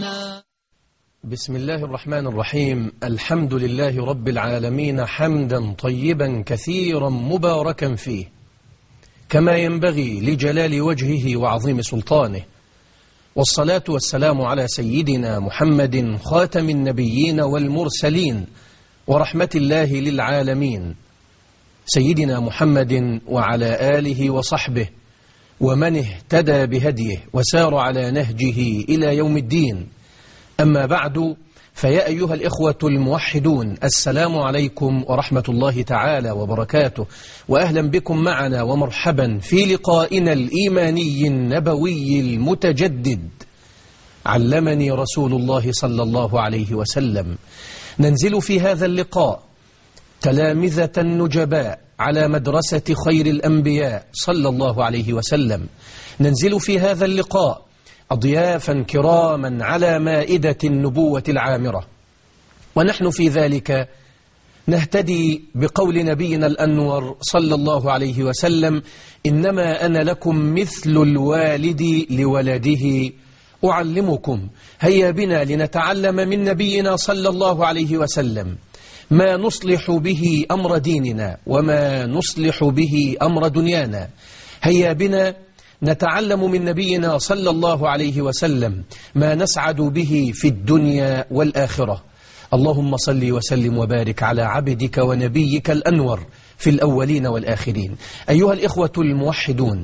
معنا بسم الله الرحمن الرحيم الحمد لله رب العالمين حمدا طيبا كثيرا مباركا فيه كما ينبغي لجلال وجهه وعظيم سلطانه والصلاة والسلام على سيدنا محمد خاتم النبيين والمرسلين ورحمة الله للعالمين سيدنا محمد وعلى آله وصحبه ومن اهتدى بهديه وسار على نهجه إلى يوم الدين أما بعد فيا أيها الإخوة الموحدون السلام عليكم ورحمة الله تعالى وبركاته وأهلا بكم معنا ومرحبا في لقائنا الإيماني النبوي المتجدد علمني رسول الله صلى الله عليه وسلم ننزل في هذا اللقاء تلامذة نجباء على مدرسة خير الأنبياء صلى الله عليه وسلم ننزل في هذا اللقاء أضيافا كراما على مائدة النبوة العامرة ونحن في ذلك نهتدي بقول نبينا الأنور صلى الله عليه وسلم إنما أنا لكم مثل الوالد لولده أعلمكم هيا بنا لنتعلم من نبينا صلى الله عليه وسلم ما نصلح به أمر ديننا وما نصلح به أمر دنيانا هيا بنا نتعلم من نبينا صلى الله عليه وسلم ما نسعد به في الدنيا والآخرة اللهم صل وسلم وبارك على عبدك ونبيك الأنور في الأولين والآخرين أيها الإخوة الموحدون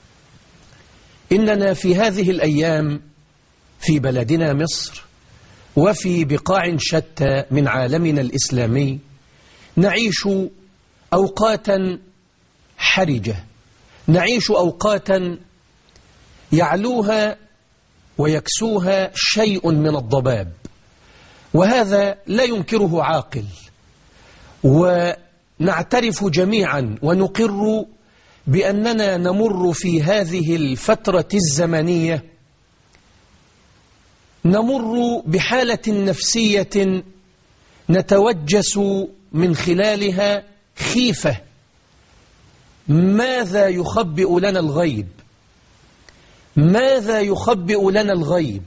إننا في هذه الأيام في بلدنا مصر وفي بقاع شتى من عالمنا الإسلامي نعيش أوقاتا حرجة نعيش أوقاتا يعلوها ويكسوها شيء من الضباب وهذا لا ينكره عاقل ونعترف جميعا ونقر بأننا نمر في هذه الفترة الزمنية نمر بحالة نفسية نتوجس من خلالها خيفة ماذا يخبئ لنا الغيب ماذا يخبئ لنا الغيب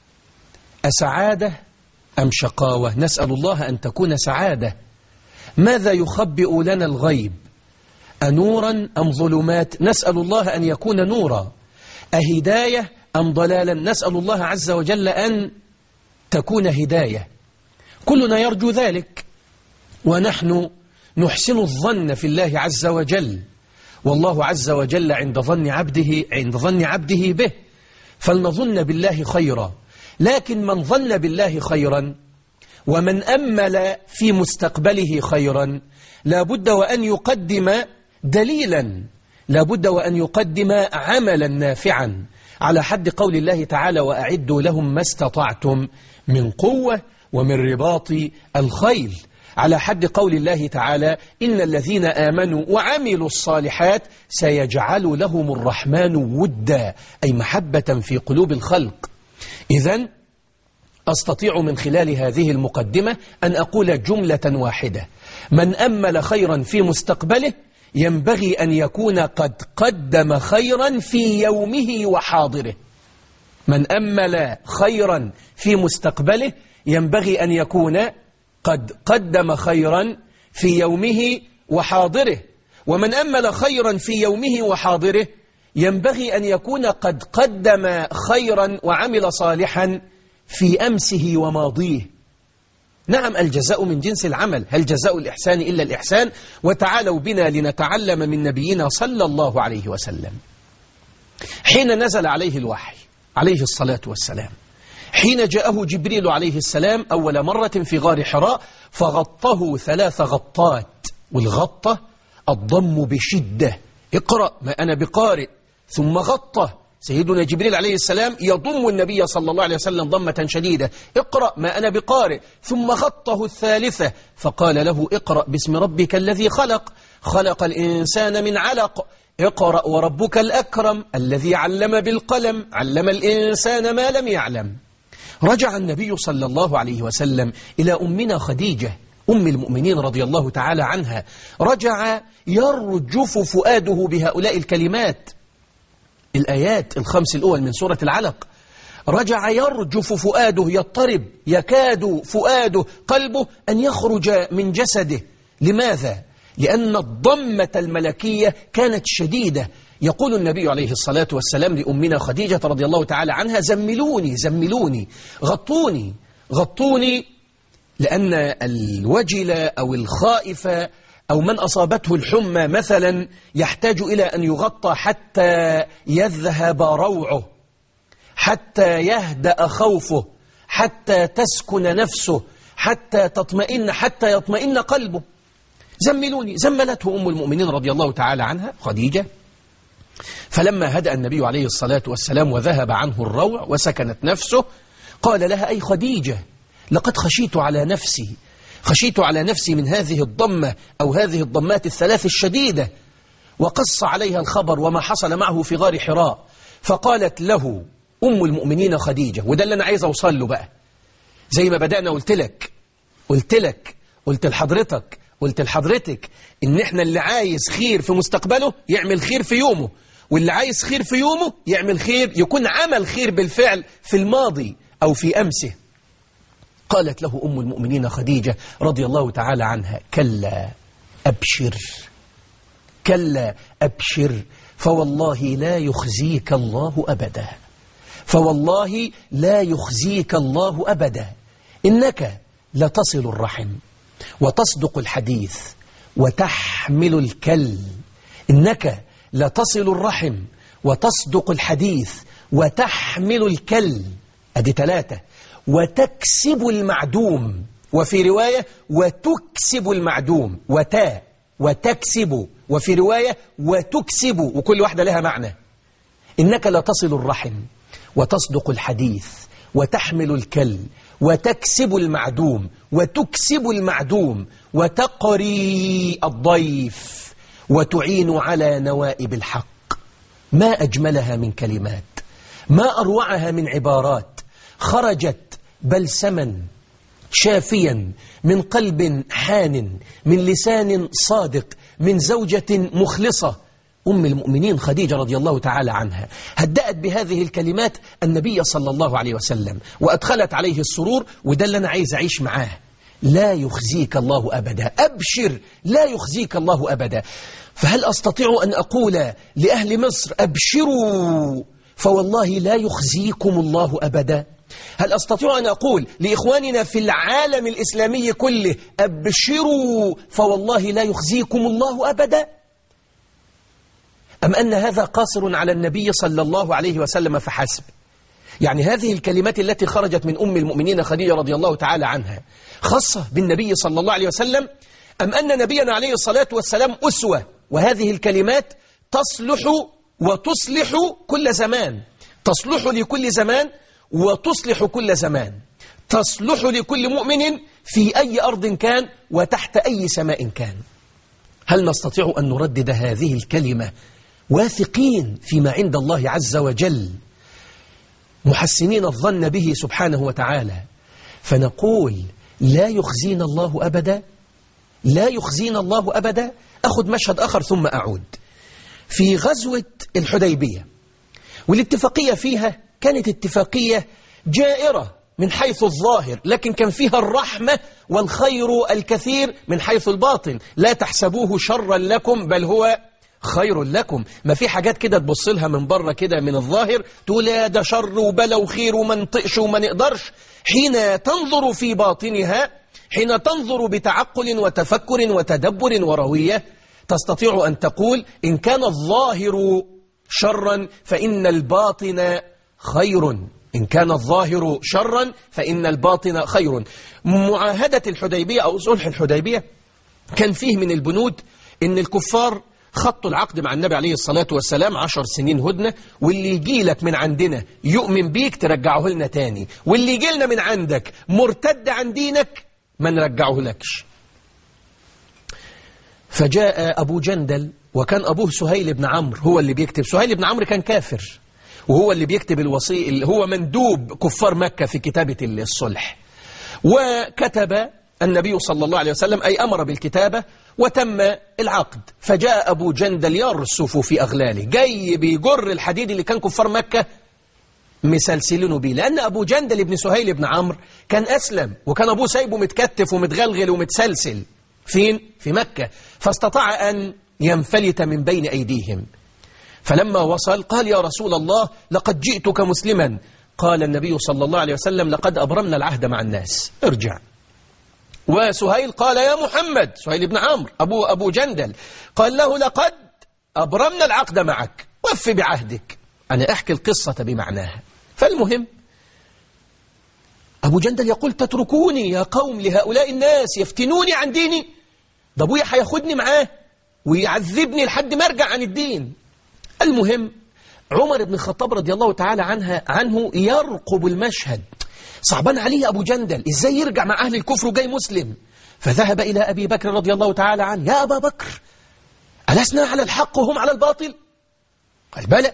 أسعادة أم شقاوة نسأل الله أن تكون سعادة ماذا يخبئ لنا الغيب أنورا أم ظلمات نسأل الله أن يكون نورا أهداية أم ضلالا نسأل الله عز وجل أن تكون هداية كلنا يرجو ذلك ونحن نحسن الظن في الله عز وجل والله عز وجل عند ظن عبده عند ظن عبده به فلنظن بالله خيرا لكن من ظن بالله خيرا ومن أمل في مستقبله خيرا لابد وأن يقدم دليلا لابد وأن يقدم عملا نافعا على حد قول الله تعالى وأعدوا لهم ما استطعتم من قوة ومن رباط الخيل على حد قول الله تعالى إن الذين آمنوا وعملوا الصالحات سيجعل لهم الرحمن ودا أي محبة في قلوب الخلق إذا أستطيع من خلال هذه المقدمة أن أقول جملة واحدة من أمل خيرا في مستقبله ينبغي أن يكون قد قدم خيرا في يومه وحاضره من أمل خيرا في مستقبله ينبغي أن يكون قد قدم خيرا في يومه وحاضره ومن أمل خيرا في يومه وحاضره ينبغي أن يكون قد قدم خيرا وعمل صالحا في أمسه وماضيه نعم الجزاء من جنس العمل هل جزاء الإحسان إلا الإحسان وتعالوا بنا لنتعلم من نبينا صلى الله عليه وسلم حين نزل عليه الوحي عليه الصلاة والسلام حين جاءه جبريل عليه السلام أول مرة في غار حراء فغطه ثلاث غطات والغطة الضم بشدة اقرأ ما أنا بقارئ ثم غطه سيدنا جبريل عليه السلام يضم النبي صلى الله عليه وسلم ضمة شديدة اقرأ ما أنا بقارئ ثم غطه الثالثة فقال له اقرأ باسم ربك الذي خلق خلق الإنسان من علق اقرأ وربك الأكرم الذي علم بالقلم علم الإنسان ما لم يعلم رجع النبي صلى الله عليه وسلم إلى أمنا خديجة أم المؤمنين رضي الله تعالى عنها رجع يرجف فؤاده بهؤلاء الكلمات الآيات الخمس الأول من سورة العلق رجع يرجف فؤاده يضطرب يكاد فؤاده قلبه أن يخرج من جسده لماذا؟ لأن الضمة الملكية كانت شديدة يقول النبي عليه الصلاة والسلام لأمنا خديجة رضي الله تعالى عنها زملوني زملوني غطوني غطوني لأن الوجل أو الخائف أو من أصابته الحمى مثلا يحتاج إلى أن يغطى حتى يذهب روعه حتى يهدأ خوفه حتى تسكن نفسه حتى تطمئن حتى يطمئن قلبه زملوني زملته أم المؤمنين رضي الله تعالى عنها خديجة فلما هدأ النبي عليه الصلاة والسلام وذهب عنه الروع وسكنت نفسه قال لها أي خديجة لقد خشيت على نفسي خشيت على نفسي من هذه الضمة أو هذه الضمات الثلاث الشديدة وقص عليها الخبر وما حصل معه في غار حراء فقالت له أم المؤمنين خديجة وده اللي أنا عايز أوصل له بقى زي ما بدأنا قلت لك قلت لك قلت لحضرتك قلت لحضرتك إن إحنا اللي عايز خير في مستقبله يعمل خير في يومه واللي عايز خير في يومه يعمل خير يكون عمل خير بالفعل في الماضي أو في أمسه قالت له أم المؤمنين خديجة رضي الله تعالى عنها كلا أبشر كلا أبشر فوالله لا يخزيك الله أبدا فوالله لا يخزيك الله أبدا إنك لتصل الرحم وتصدق الحديث وتحمل الكل إنك لتصل الرحم وتصدق الحديث وتحمل الكل أدي ثلاثة وتكسب المعدوم وفي رواية وتكسب المعدوم وتا وتكسب وفي رواية وتكسب وكل واحدة لها معنى إنك لتصل الرحم وتصدق الحديث وتحمل الكل وتكسب المعدوم وتكسب المعدوم وتقري الضيف وتعين على نوائب الحق ما أجملها من كلمات ما أروعها من عبارات خرجت بلسما شافيا من قلب حان من لسان صادق من زوجة مخلصة أم المؤمنين خديجة رضي الله تعالى عنها هدأت بهذه الكلمات النبي صلى الله عليه وسلم وأدخلت عليه السرور وده اللي أنا عايز أعيش معاه لا يخزيك الله أبدا أبشر لا يخزيك الله أبدا فهل أستطيع أن أقول لأهل مصر أبشروا فوالله لا يخزيكم الله أبدا هل أستطيع أن أقول لإخواننا في العالم الإسلامي كله أبشروا فوالله لا يخزيكم الله أبدا أم أن هذا قاصر على النبي صلى الله عليه وسلم فحسب يعني هذه الكلمات التي خرجت من أم المؤمنين خديجة رضي الله تعالى عنها خاصة بالنبي صلى الله عليه وسلم أم أن نبينا عليه الصلاة والسلام أسوة وهذه الكلمات تصلح وتصلح كل زمان تصلح لكل زمان وتصلح كل زمان تصلح لكل مؤمن في أي أرض كان وتحت أي سماء كان هل نستطيع أن نردد هذه الكلمة واثقين فيما عند الله عز وجل محسنين الظن به سبحانه وتعالى فنقول لا يخزينا الله أبدا لا يخزينا الله أبدا أخذ مشهد آخر ثم أعود في غزوة الحديبية والاتفاقية فيها كانت اتفاقية جائرة من حيث الظاهر لكن كان فيها الرحمة والخير الكثير من حيث الباطن لا تحسبوه شرا لكم بل هو خير لكم ما في حاجات كده تبص لها من بره كده من الظاهر تقول يا ده شر وبلا وخير وما نطقش وما نقدرش حين تنظر في باطنها حين تنظر بتعقل وتفكر وتدبر وروية تستطيع أن تقول إن كان الظاهر شرا فإن الباطن خير إن كان الظاهر شرا فإن الباطن خير معاهدة الحديبية أو صلح الحديبية كان فيه من البنود إن الكفار خطوا العقد مع النبي عليه الصلاة والسلام عشر سنين هدنة واللي يجي لك من عندنا يؤمن بيك ترجعه لنا تاني واللي يجي لنا من عندك مرتد عن دينك ما نرجعه لكش فجاء أبو جندل وكان أبوه سهيل بن عمرو هو اللي بيكتب سهيل بن عمرو كان كافر وهو اللي بيكتب الوصي اللي هو مندوب كفار مكة في كتابة الصلح وكتب النبي صلى الله عليه وسلم أي أمر بالكتابة وتم العقد فجاء أبو جندل يرسف في أغلاله جاي بيجر الحديد اللي كان كفار مكة مسلسلينه بيه لأن أبو جندل بن سهيل بن عمرو كان أسلم وكان أبوه سايبه متكتف ومتغلغل ومتسلسل فين؟ في مكة فاستطاع أن ينفلت من بين أيديهم فلما وصل قال يا رسول الله لقد جئتك مسلما قال النبي صلى الله عليه وسلم لقد أبرمنا العهد مع الناس ارجع وسهيل قال يا محمد سهيل بن عمرو أبو, أبو جندل قال له لقد أبرمنا العقد معك وف بعهدك أنا أحكي القصة بمعناها فالمهم أبو جندل يقول تتركوني يا قوم لهؤلاء الناس يفتنوني عن ديني ده أبويا هياخدني معاه ويعذبني لحد ما أرجع عن الدين المهم عمر بن الخطاب رضي الله تعالى عنها عنه يرقب المشهد صعبان عليه أبو جندل إزاي يرجع مع أهل الكفر وجاي مسلم فذهب إلى أبي بكر رضي الله تعالى عنه يا أبا بكر ألسنا على الحق وهم على الباطل قال بلى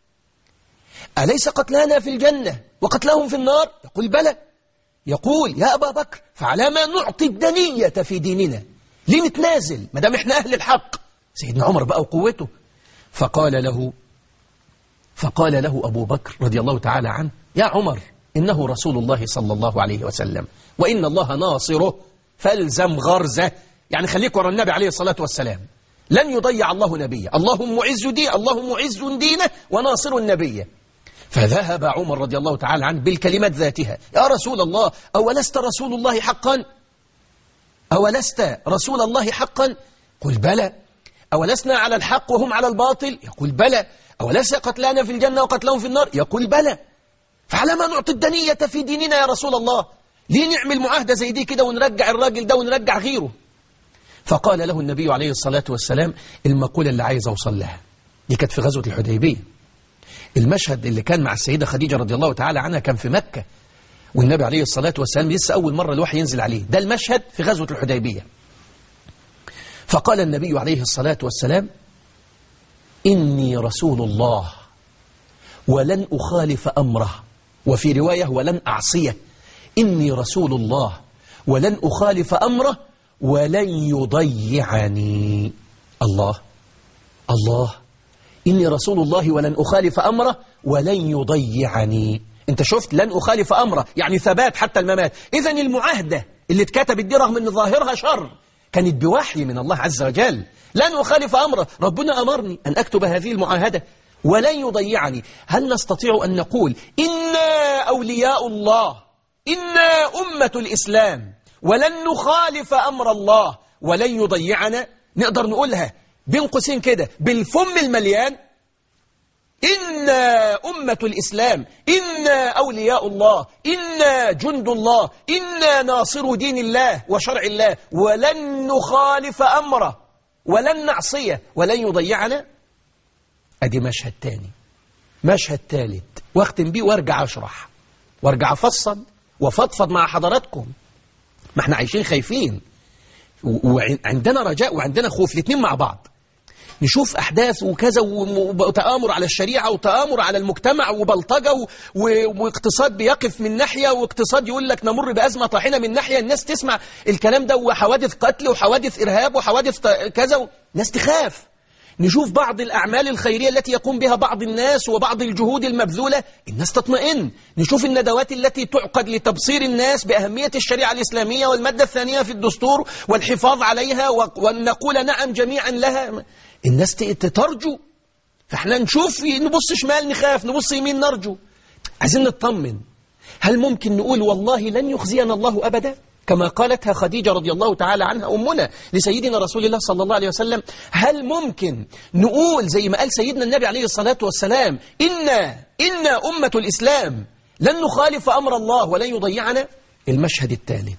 أليس قتلانا في الجنة وقتلهم في النار يقول بلى يقول يا أبا بكر فعلى ما نعطي الدنية في ديننا ليه نتنازل ما دام احنا أهل الحق سيدنا عمر بقى وقوته فقال له فقال له أبو بكر رضي الله تعالى عنه يا عمر إنه رسول الله صلى الله عليه وسلم وإن الله ناصره فالزم غرزه يعني خليك ورا النبي عليه الصلاة والسلام لن يضيع الله نبيه اللهم معز دين اللهم معز دينه وناصر النبي فذهب عمر رضي الله تعالى عنه بالكلمات ذاتها يا رسول الله أولست رسول الله حقا أولست رسول الله حقا قل بلى أولسنا على الحق وهم على الباطل يقول بلى أوليس قتلانا في الجنة وقتلهم في النار يقول بلى فعلى ما نعطي الدنية في ديننا يا رسول الله ليه نعمل معاهدة زي دي كده ونرجع الراجل ده ونرجع غيره فقال له النبي عليه الصلاة والسلام المقولة اللي عايز أوصل لها دي كانت في غزوة الحديبية المشهد اللي كان مع السيدة خديجة رضي الله تعالى عنها كان في مكة والنبي عليه الصلاة والسلام لسه أول مرة الوحي ينزل عليه ده المشهد في غزوة الحديبية فقال النبي عليه الصلاة والسلام إني رسول الله ولن أخالف أمره وفي رواية ولن أعصيه إني رسول الله ولن أخالف أمره ولن يضيعني الله الله إني رسول الله ولن أخالف أمره ولن يضيعني انت شفت لن أخالف أمره يعني ثبات حتى الممات إذا المعاهدة اللي اتكتبت دي رغم أن ظاهرها شر كانت بوحي من الله عز وجل لن أخالف أمره ربنا أمرني أن أكتب هذه المعاهدة ولن يضيعني هل نستطيع أن نقول إنا أولياء الله إنا أمة الإسلام ولن نخالف أمر الله ولن يضيعنا نقدر نقولها بين قوسين كده بالفم المليان إنا أمة الإسلام إنا أولياء الله إنا جند الله إنا ناصر دين الله وشرع الله ولن نخالف أمره ولن نعصيه ولن يضيعنا أدي مشهد تاني مشهد ثالث واختم بيه وارجع أشرح وارجع أفصل وفضفض مع حضراتكم ما احنا عايشين خايفين وعندنا رجاء وعندنا خوف الاثنين مع بعض نشوف أحداث وكذا وتآمر على الشريعة وتآمر على المجتمع وبلطجة واقتصاد بيقف من ناحية واقتصاد يقول لك نمر بأزمة طاحنة من ناحية الناس تسمع الكلام ده وحوادث قتل وحوادث إرهاب وحوادث كذا ناس تخاف نشوف بعض الأعمال الخيرية التي يقوم بها بعض الناس وبعض الجهود المبذولة الناس تطمئن نشوف الندوات التي تعقد لتبصير الناس بأهمية الشريعة الإسلامية والمادة الثانية في الدستور والحفاظ عليها وأن نقول نعم جميعا لها الناس ترجو فاحنا نشوف نبص شمال نخاف نبص يمين نرجو عايزين نطمن هل ممكن نقول والله لن يخزينا الله أبدا كما قالتها خديجة رضي الله تعالى عنها أمنا لسيدنا رسول الله صلى الله عليه وسلم هل ممكن نقول زي ما قال سيدنا النبي عليه الصلاة والسلام إنا, إنا أمة الإسلام لن نخالف أمر الله ولن يضيعنا المشهد الثالث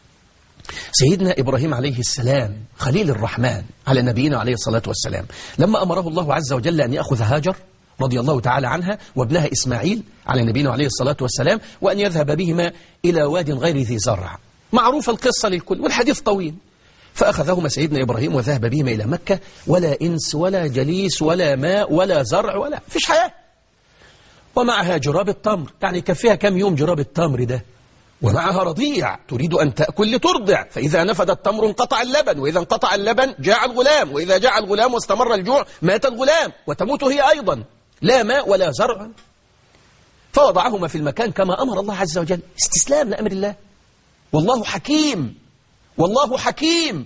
سيدنا إبراهيم عليه السلام خليل الرحمن على نبينا عليه الصلاة والسلام لما أمره الله عز وجل أن يأخذ هاجر رضي الله تعالى عنها وابنها إسماعيل على نبينا عليه الصلاة والسلام وأن يذهب بهما إلى واد غير ذي زرع معروفة القصة للكل والحديث طويل فأخذهما سيدنا إبراهيم وذهب بهما إلى مكة ولا إنس ولا جليس ولا ماء ولا زرع ولا فيش حياة ومعها جراب التمر يعني كفيها كم يوم جراب التمر ده ومعها رضيع تريد أن تأكل لترضع فإذا نفد التمر انقطع اللبن وإذا انقطع اللبن جاع الغلام وإذا جاع الغلام واستمر الجوع مات الغلام وتموت هي أيضا لا ماء ولا زرع فوضعهما في المكان كما أمر الله عز وجل استسلام لأمر الله والله حكيم والله حكيم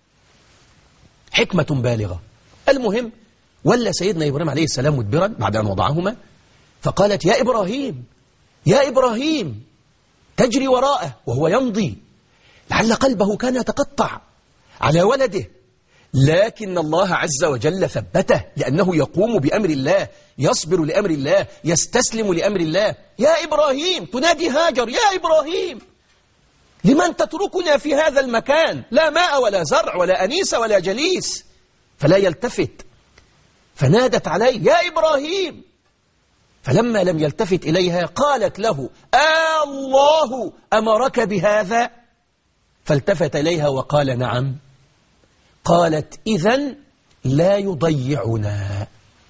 حكمة بالغة المهم ولا سيدنا إبراهيم عليه السلام مدبرا بعد أن وضعهما فقالت يا إبراهيم يا إبراهيم تجري وراءه وهو يمضي لعل قلبه كان يتقطع على ولده لكن الله عز وجل ثبته لأنه يقوم بأمر الله يصبر لأمر الله يستسلم لأمر الله يا إبراهيم تنادي هاجر يا إبراهيم لمن تتركنا في هذا المكان لا ماء ولا زرع ولا أنيس ولا جليس فلا يلتفت فنادت عليه يا إبراهيم فلما لم يلتفت إليها قالت له آه الله أمرك بهذا فالتفت إليها وقال نعم قالت إذا لا يضيعنا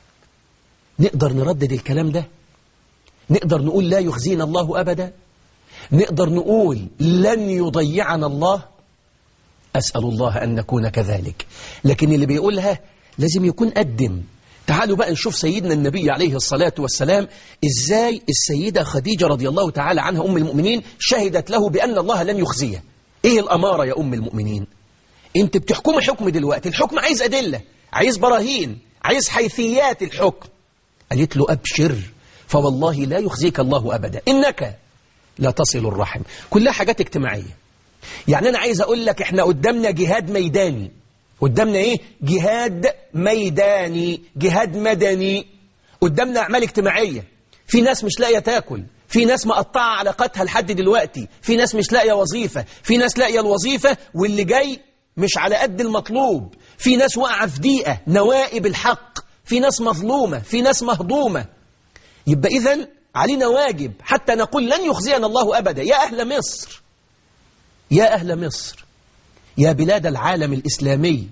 نقدر نردد الكلام ده نقدر نقول لا يخزينا الله أبدا نقدر نقول لن يضيعنا الله أسأل الله أن نكون كذلك لكن اللي بيقولها لازم يكون قدم تعالوا بقى نشوف سيدنا النبي عليه الصلاة والسلام إزاي السيدة خديجة رضي الله تعالى عنها أم المؤمنين شهدت له بأن الله لن يخزيه إيه الأمارة يا أم المؤمنين أنت بتحكم حكم دلوقتي الحكم عايز أدلة عايز براهين عايز حيثيات الحكم قالت له أبشر فوالله لا يخزيك الله أبدا إنك لا تصل الرحم كلها حاجات اجتماعية يعني أنا عايز أقول لك إحنا قدامنا جهاد ميداني قدامنا إيه؟ جهاد ميداني جهاد مدني قدامنا أعمال اجتماعية في ناس مش لاقية تاكل في ناس مقطعة علاقاتها لحد دلوقتي في ناس مش لاقية وظيفة في ناس لاقية الوظيفة واللي جاي مش على قد المطلوب في ناس واقعة في ضيقة نوائب الحق في ناس مظلومة في ناس مهضومة يبقى إذن علينا واجب حتى نقول لن يخزينا الله أبدا يا أهل مصر يا أهل مصر يا بلاد العالم الإسلامي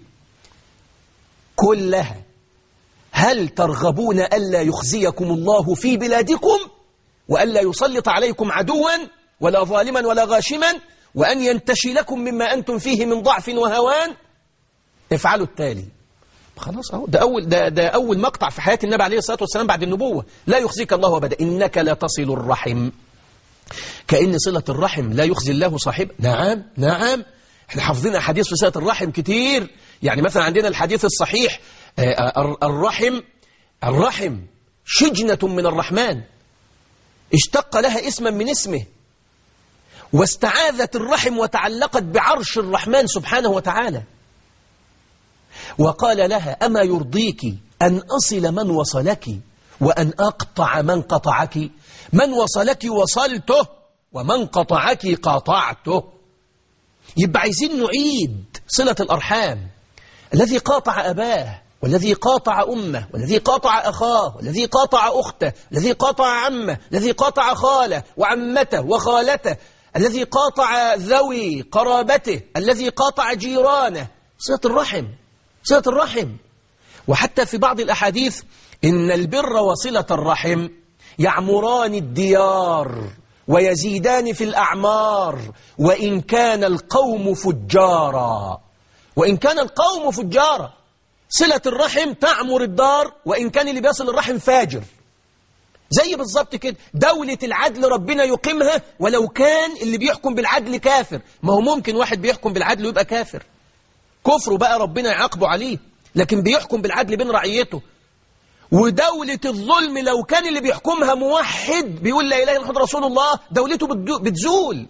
كلها هل ترغبون ألا يخزيكم الله في بلادكم وألا يسلط عليكم عدوا ولا ظالما ولا غاشما وأن ينتشي لكم مما أنتم فيه من ضعف وهوان افعلوا التالي خلاص اهو ده أول, ده, ده أول مقطع في حياة النبي عليه الصلاة والسلام بعد النبوة لا يخزيك الله أبدا إنك لا تصل الرحم كأن صلة الرحم لا يخزي الله صاحب نعم نعم احنا حافظين أحاديث في صلة الرحم كتير يعني مثلا عندنا الحديث الصحيح الرحم الرحم شجنة من الرحمن اشتق لها اسما من اسمه واستعاذت الرحم وتعلقت بعرش الرحمن سبحانه وتعالى وقال لها أما يرضيك أن أصل من وصلك وأن أقطع من قطعك من وصلك وصلته ومن قطعك قطعته يبقى عايزين نعيد صلة الأرحام الذي قاطع أباه والذي قاطع أمه والذي قاطع أخاه والذي قاطع أخته الذي قاطع عمه الذي قاطع خاله وعمته وخالته الذي قاطع ذوي قرابته الذي قاطع جيرانه صلة الرحم صلة الرحم وحتى في بعض الأحاديث إن البر وصلة الرحم يعمران الديار ويزيدان في الأعمار وإن كان القوم فجارا وإن كان القوم فجارا صلة الرحم تعمر الدار وإن كان اللي بيصل الرحم فاجر زي بالظبط كده دولة العدل ربنا يقيمها ولو كان اللي بيحكم بالعدل كافر ما هو ممكن واحد بيحكم بالعدل ويبقى كافر كفره بقى ربنا يعاقبه عليه لكن بيحكم بالعدل بين رعيته ودولة الظلم لو كان اللي بيحكمها موحد بيقول لا إله إلا محمد رسول الله دولته بتزول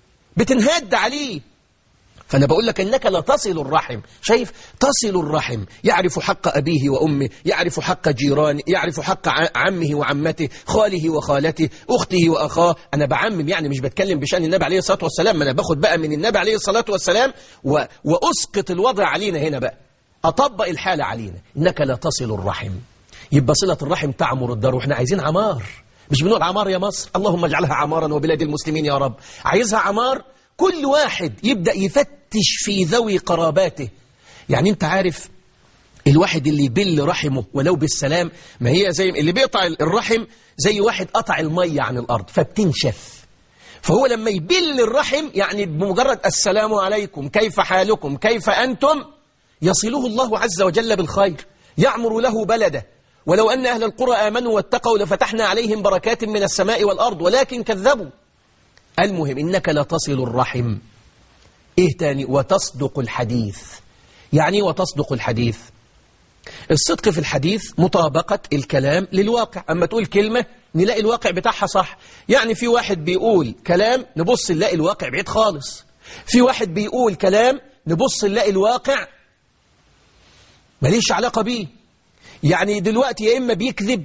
بتنهد عليه فأنا بقول لك إنك لا تصل الرحم شايف تصل الرحم يعرف حق أبيه وأمه يعرف حق جيرانه يعرف حق عمه وعمته خاله وخالته أخته وأخاه أنا بعمم يعني مش بتكلم بشأن النبي عليه الصلاة والسلام ما أنا باخد بقى من النبي عليه الصلاة والسلام و... وأسقط الوضع علينا هنا بقى أطبق الحالة علينا إنك لا تصل الرحم يبقى صلة الرحم تعمر الدار وإحنا عايزين عمار مش بنقول عمار يا مصر اللهم اجعلها عمارا وبلاد المسلمين يا رب عايزها عمار كل واحد يبدأ يفتش في ذوي قراباته يعني انت عارف الواحد اللي يبل رحمه ولو بالسلام ما هي زي اللي بيقطع الرحم زي واحد قطع المية عن الأرض فبتنشف فهو لما يبل الرحم يعني بمجرد السلام عليكم كيف حالكم كيف أنتم يصله الله عز وجل بالخير يعمر له بلده ولو أن أهل القرى آمنوا واتقوا لفتحنا عليهم بركات من السماء والأرض ولكن كذبوا المهم إنك لا تصل الرحم إيه تاني وتصدق الحديث يعني وتصدق الحديث الصدق في الحديث مطابقة الكلام للواقع أما تقول كلمة نلاقي الواقع بتاعها صح يعني في واحد بيقول كلام نبص نلاقي الواقع بعيد خالص في واحد بيقول كلام نبص نلاقي الواقع ماليش علاقة بيه يعني دلوقتي يا إما بيكذب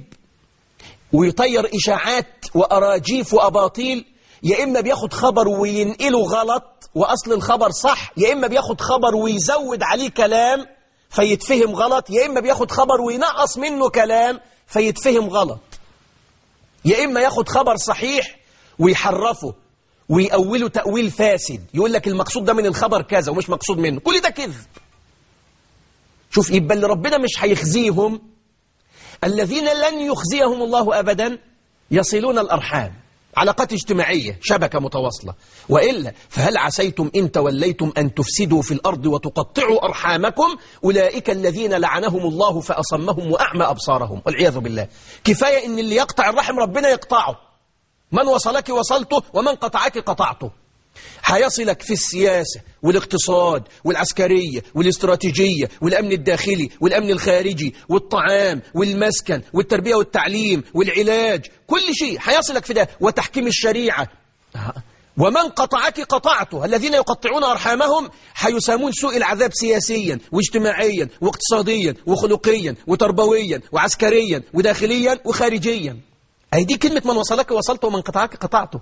ويطير إشاعات وأراجيف وأباطيل يا إما بياخد خبر وينقله غلط وأصل الخبر صح يا إما بياخد خبر ويزود عليه كلام فيتفهم غلط يا إما بياخد خبر وينقص منه كلام فيتفهم غلط يا إما ياخد خبر صحيح ويحرفه ويأوله تأويل فاسد يقول لك المقصود ده من الخبر كذا ومش مقصود منه كل ده كذب شوف يبقى اللي ربنا مش هيخزيهم الذين لن يخزيهم الله أبدا يصلون الأرحام علاقات اجتماعية شبكة متواصلة وإلا فهل عسيتم إن توليتم أن تفسدوا في الأرض وتقطعوا أرحامكم أولئك الذين لعنهم الله فأصمهم وأعمى أبصارهم والعياذ بالله كفاية إن اللي يقطع الرحم ربنا يقطعه من وصلك وصلته ومن قطعك قطعته هيصلك في السياسة والاقتصاد والعسكرية والاستراتيجية والأمن الداخلي والأمن الخارجي والطعام والمسكن والتربية والتعليم والعلاج كل شيء هيصلك في ده وتحكيم الشريعة ومن قطعك قطعته الذين يقطعون أرحامهم حيسامون سوء العذاب سياسيا واجتماعيا واقتصاديا وخلقيا وتربويا وعسكريا وداخليا وخارجيا أي دي كلمة من وصلك وصلته ومن قطعك قطعته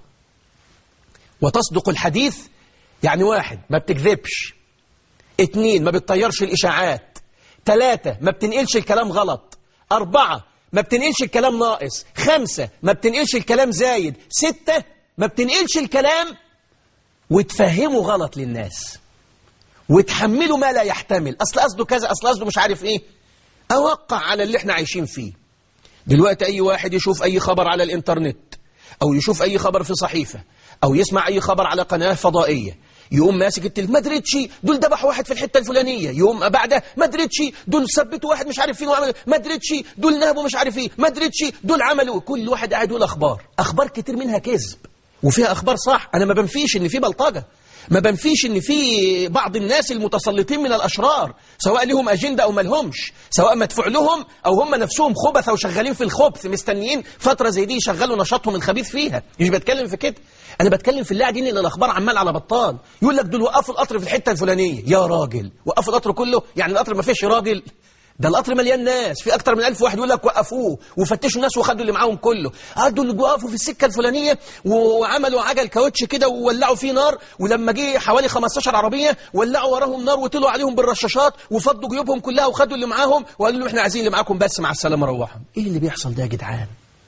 وتصدق الحديث يعني واحد ما بتكذبش اتنين ما بتطيرش الإشاعات تلاتة ما بتنقلش الكلام غلط أربعة ما بتنقلش الكلام ناقص خمسة ما بتنقلش الكلام زايد ستة ما بتنقلش الكلام وتفهمه غلط للناس وتحمله ما لا يحتمل أصل قصده كذا أصل قصده مش عارف إيه أوقع على اللي احنا عايشين فيه دلوقتي أي واحد يشوف أي خبر على الإنترنت أو يشوف أي خبر في صحيفة أو يسمع أي خبر على قناة فضائية يقوم ماسك التلف ما دريتش دول ذبحوا واحد في الحته الفلانيه يقوم بعدها ما دريتش دول ثبتوا واحد مش عارف فين وعمل ما دريتش دول نهبوا مش عارف ايه ما دريتش دول عملوا كل واحد قاعد يقول اخبار اخبار كتير منها كذب وفيها اخبار صح انا ما بنفيش ان في بلطجه ما بنفيش ان في بعض الناس المتسلطين من الاشرار سواء لهم اجنده او ما لهمش سواء مدفوع لهم او هم نفسهم خبثه وشغالين في الخبث مستنيين فتره زي دي يشغلوا نشاطهم الخبيث فيها مش بتكلم في كده انا بتكلم في اللي قاعدين ان الاخبار عمال على بطال يقول لك دول وقفوا القطر في الحته الفلانيه يا راجل وقفوا القطر كله يعني القطر ما فيش راجل ده القطر مليان ناس في اكتر من ألف واحد يقول لك وقفوه وفتشوا الناس وخدوا اللي معاهم كله قعدوا اللي وقفوا في السكه الفلانيه وعملوا عجل كاوتش كده وولعوا فيه نار ولما جه حوالي 15 عربيه ولعوا وراهم نار وطلعوا عليهم بالرشاشات وفضوا جيوبهم كلها وخدوا اللي معاهم وقالوا لهم احنا عايزين اللي معاكم بس مع السلامه روحوا ايه اللي بيحصل ده يا جدعان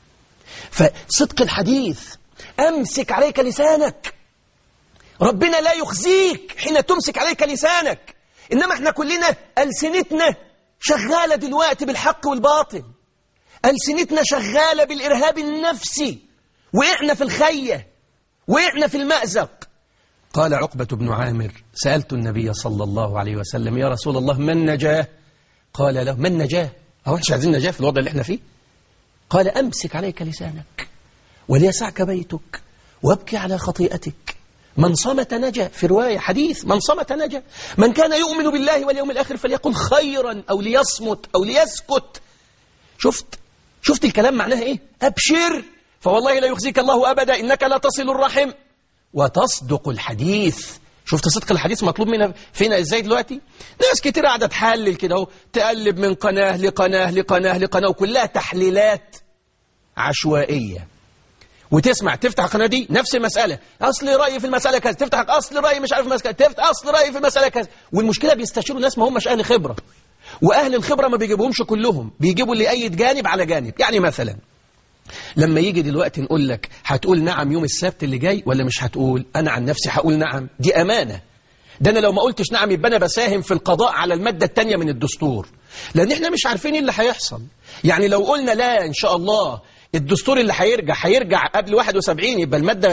فصدق الحديث امسك عليك لسانك ربنا لا يخزيك حين تمسك عليك لسانك انما احنا كلنا السنتنا شغالة دلوقتي بالحق والباطل ألسنتنا شغالة بالإرهاب النفسي وإحنا في الخية وإحنا في المأزق قال عقبة بن عامر سألت النبي صلى الله عليه وسلم يا رسول الله من نجاه قال له من نجاه هو احنا عايزين نجاه في الوضع اللي احنا فيه قال أمسك عليك لسانك وليسعك بيتك وابكي على خطيئتك من صمت نجا في رواية حديث من صمت نجا من كان يؤمن بالله واليوم الآخر فليقل خيرا أو ليصمت أو ليسكت شفت شفت الكلام معناها إيه أبشر فوالله لا يخزيك الله أبدا إنك لا تصل الرحم وتصدق الحديث شفت صدق الحديث مطلوب منها فينا ازاي دلوقتي ناس كتير قاعده تحلل كده اهو تقلب من قناه لقناه لقناه لقناه وكلها تحليلات عشوائيه وتسمع تفتح القناه دي نفس المساله اصل رايي في المساله كذا تفتح اصل رايي مش عارف المساله تفتح اصل رايي في المساله كذا والمشكله بيستشيروا ناس ما هماش اهل خبره واهل الخبره ما بيجيبوهمش كلهم بيجيبوا اللي ايد جانب على جانب يعني مثلا لما يجي دلوقتي نقول لك هتقول نعم يوم السبت اللي جاي ولا مش هتقول انا عن نفسي هقول نعم دي امانه ده انا لو ما قلتش نعم يبقى انا بساهم في القضاء على الماده الثانيه من الدستور لان احنا مش عارفين ايه اللي هيحصل يعني لو قلنا لا ان شاء الله الدستور اللي هيرجع هيرجع قبل 71 يبقى المادة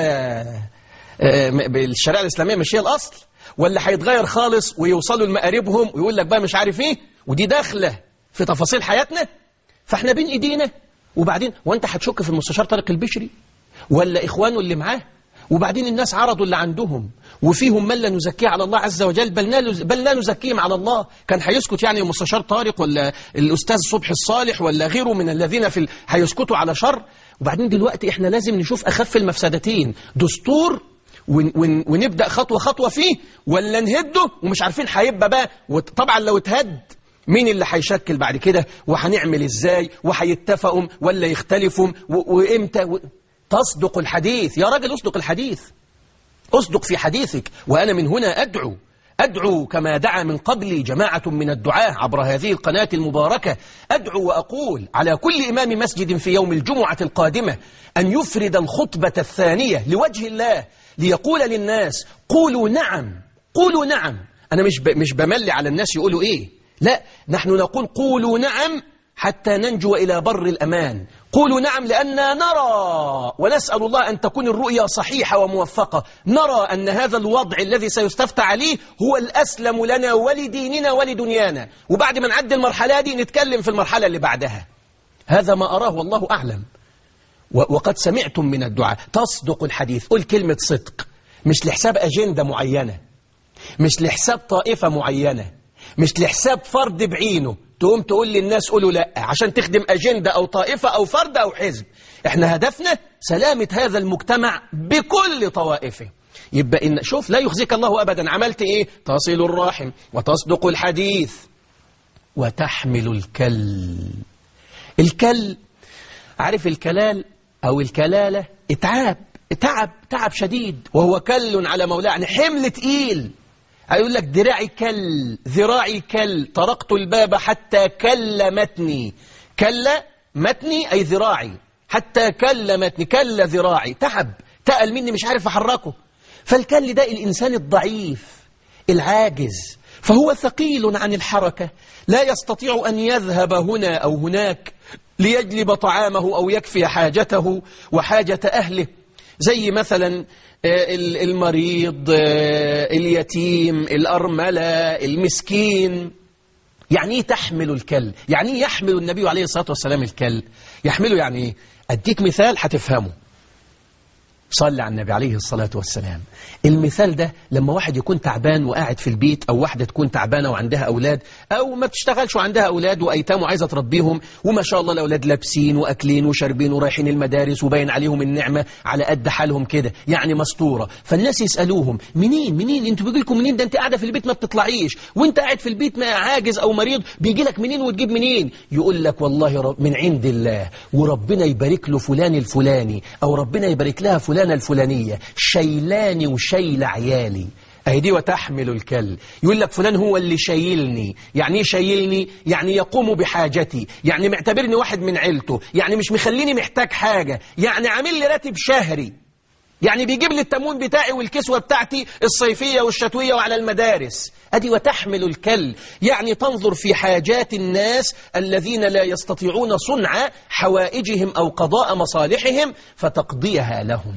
بالشريعة الإسلامية مش هي الأصل ولا هيتغير خالص ويوصلوا لمقاربهم ويقول لك بقى مش عارف ايه ودي داخلة في تفاصيل حياتنا فاحنا بين ايدينا وبعدين وانت هتشك في المستشار طارق البشري ولا اخوانه اللي معاه وبعدين الناس عرضوا اللي عندهم وفيهم من لا نزكيه على الله عز وجل بل لا بل لا نزكيهم على الله كان هيسكت يعني المستشار طارق ولا الاستاذ صبحي الصالح ولا غيره من الذين في ال... هيسكتوا على شر وبعدين دلوقتي احنا لازم نشوف اخف المفسدتين دستور ون ون ونبدا خطوه خطوه فيه ولا نهده ومش عارفين هيبقى بقى وطبعا لو اتهد مين اللي هيشكل بعد كده وهنعمل ازاي وهيتفقوا ولا يختلفوا و- وامتى و... تصدق الحديث يا راجل اصدق الحديث اصدق في حديثك وأنا من هنا أدعو أدعو كما دعا من قبلي جماعة من الدعاة عبر هذه القناة المباركة أدعو وأقول على كل إمام مسجد في يوم الجمعة القادمة أن يفرد الخطبة الثانية لوجه الله ليقول للناس قولوا نعم قولوا نعم أنا مش ب... مش بملي على الناس يقولوا إيه لا نحن نقول قولوا نعم حتى ننجو إلى بر الأمان قولوا نعم لأننا نرى ونسأل الله أن تكون الرؤيا صحيحة وموفقة نرى أن هذا الوضع الذي سيستفتى عليه هو الأسلم لنا ولديننا ولدنيانا وبعد ما نعدي المرحلة دي نتكلم في المرحلة اللي بعدها هذا ما أراه والله أعلم و- وقد سمعتم من الدعاء تصدق الحديث قل كلمة صدق مش لحساب أجندة معينة مش لحساب طائفة معينة مش لحساب فرد بعينه تقوم تقول للناس قولوا لا عشان تخدم أجندة أو طائفة أو فرد أو حزب احنا هدفنا سلامة هذا المجتمع بكل طوائفه يبقى إن شوف لا يخزيك الله أبدا عملت إيه تصل الراحم وتصدق الحديث وتحمل الكل الكل عارف الكلال أو الكلالة اتعاب تعب تعب شديد وهو كل على مولاه يعني حمل تقيل هيقول لك دراعي كل ذراعي كل طرقت الباب حتى كلمتني كلمتني أي ذراعي حتى كلمتني كل ذراعي تعب تقل مني مش عارف أحركه فالكل ده الإنسان الضعيف العاجز فهو ثقيل عن الحركة لا يستطيع أن يذهب هنا أو هناك ليجلب طعامه أو يكفي حاجته وحاجة أهله زي مثلا آه، ال- المريض آه، اليتيم الأرملة المسكين يعني ايه تحمل الكل يعني ايه يحمل النبي عليه الصلاة والسلام الكل يحمله يعني ايه أديك مثال هتفهمه صلى على النبي عليه الصلاة والسلام المثال ده لما واحد يكون تعبان وقاعد في البيت أو واحدة تكون تعبانة وعندها أولاد أو ما بتشتغلش وعندها أولاد وأيتام وعايزة تربيهم وما شاء الله الأولاد لابسين وأكلين وشاربين ورايحين المدارس وباين عليهم النعمة على قد حالهم كده يعني مستورة فالناس يسألوهم منين منين انتوا بيجي لكم منين ده انت قاعدة في البيت ما بتطلعيش وانت قاعد في البيت ما عاجز أو مريض بيجي لك منين وتجيب منين يقول لك والله رب من عند الله وربنا يبارك له فلان الفلاني أو ربنا يبارك لها فلانة الفلانية شيلاني وشيل عيالي أهي دي وتحمل الكل يقول لك فلان هو اللي شايلني يعني ايه شايلني يعني يقوم بحاجتي يعني معتبرني واحد من عيلته يعني مش مخليني محتاج حاجة يعني عامل لي راتب شهري يعني بيجيب لي التموين بتاعي والكسوة بتاعتي الصيفية والشتوية وعلى المدارس أدي وتحمل الكل يعني تنظر في حاجات الناس الذين لا يستطيعون صنع حوائجهم أو قضاء مصالحهم فتقضيها لهم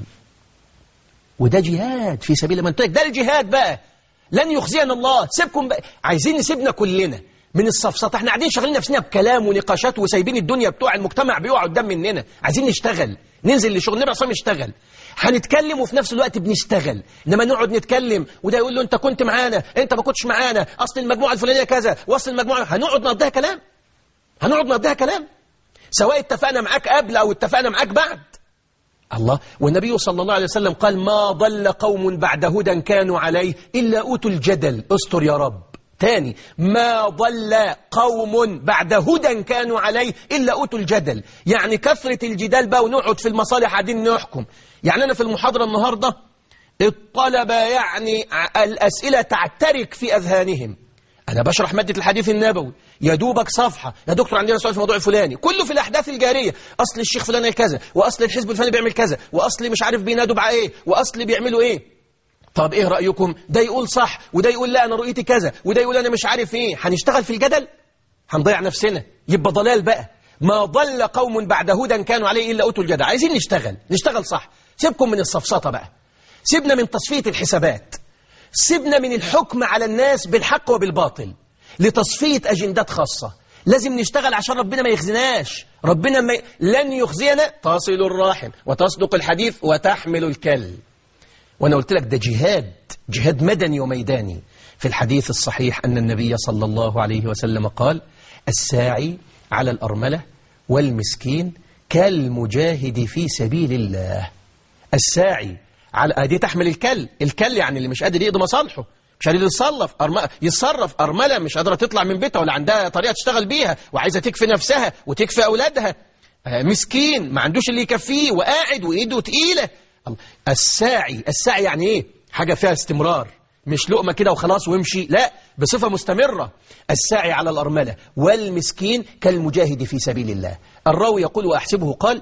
وده جهاد في سبيل من ده الجهاد بقى لن يخزينا الله سيبكم بقى عايزين نسيبنا كلنا من الصفصطة احنا قاعدين شغالين نفسنا بكلام ونقاشات وسايبين الدنيا بتوع المجتمع بيقع قدام مننا عايزين نشتغل ننزل لشغل نبقى صام نشتغل هنتكلم وفي نفس الوقت بنشتغل انما نقعد نتكلم وده يقول له انت كنت معانا انت ما كنتش معانا اصل المجموعه الفلانيه كذا واصل المجموعه هنقعد نقضيها كلام هنقعد نقضيها كلام سواء اتفقنا معاك قبل او اتفقنا معاك بعد الله والنبي صلى الله عليه وسلم قال ما ضل قوم بعد هدى كانوا عليه إلا أوتوا الجدل استر يا رب تاني ما ضل قوم بعد هدى كانوا عليه إلا أوتوا الجدل يعني كثرة الجدال بقى ونقعد في المصالح قاعدين نحكم يعني أنا في المحاضرة النهاردة الطلبة يعني ع- الأسئلة تعترك في أذهانهم أنا بشرح مادة الحديث النبوي يا دوبك صفحة يا دكتور عندنا سؤال في الموضوع الفلاني كله في الأحداث الجارية أصل الشيخ فلان كذا وأصل الحزب الفلاني بيعمل كذا وأصل مش عارف بينادوا بقى إيه وأصل بيعملوا إيه طب إيه رأيكم ده يقول صح وده يقول لا أنا رؤيتي كذا وده يقول أنا مش عارف إيه هنشتغل في الجدل هنضيع نفسنا يبقى ضلال بقى ما ضل قوم بعد هدى كانوا عليه إلا أوتوا الجدل عايزين نشتغل نشتغل صح سيبكم من الصفصطة بقى سيبنا من تصفية الحسابات سيبنا من الحكم على الناس بالحق وبالباطل لتصفية أجندات خاصة لازم نشتغل عشان ربنا ما يخزناش ربنا ما ي... لن يخزينا تصل الراحم وتصدق الحديث وتحمل الكل وأنا قلت لك ده جهاد جهاد مدني وميداني في الحديث الصحيح أن النبي صلى الله عليه وسلم قال الساعي على الأرملة والمسكين كالمجاهد في سبيل الله الساعي على دي تحمل الكل الكل يعني اللي مش قادر يقضي مصالحه مش قادر يتصرف أرم... يتصرف أرملة مش قادرة تطلع من بيتها ولا عندها طريقة تشتغل بيها وعايزة تكفي نفسها وتكفي أولادها مسكين ما عندوش اللي يكفيه وقاعد وإيده تقيلة الساعي الساعي يعني إيه حاجة فيها استمرار مش لقمة كده وخلاص وامشي لا بصفة مستمرة الساعي على الأرملة والمسكين كالمجاهد في سبيل الله الراوي يقول وأحسبه قال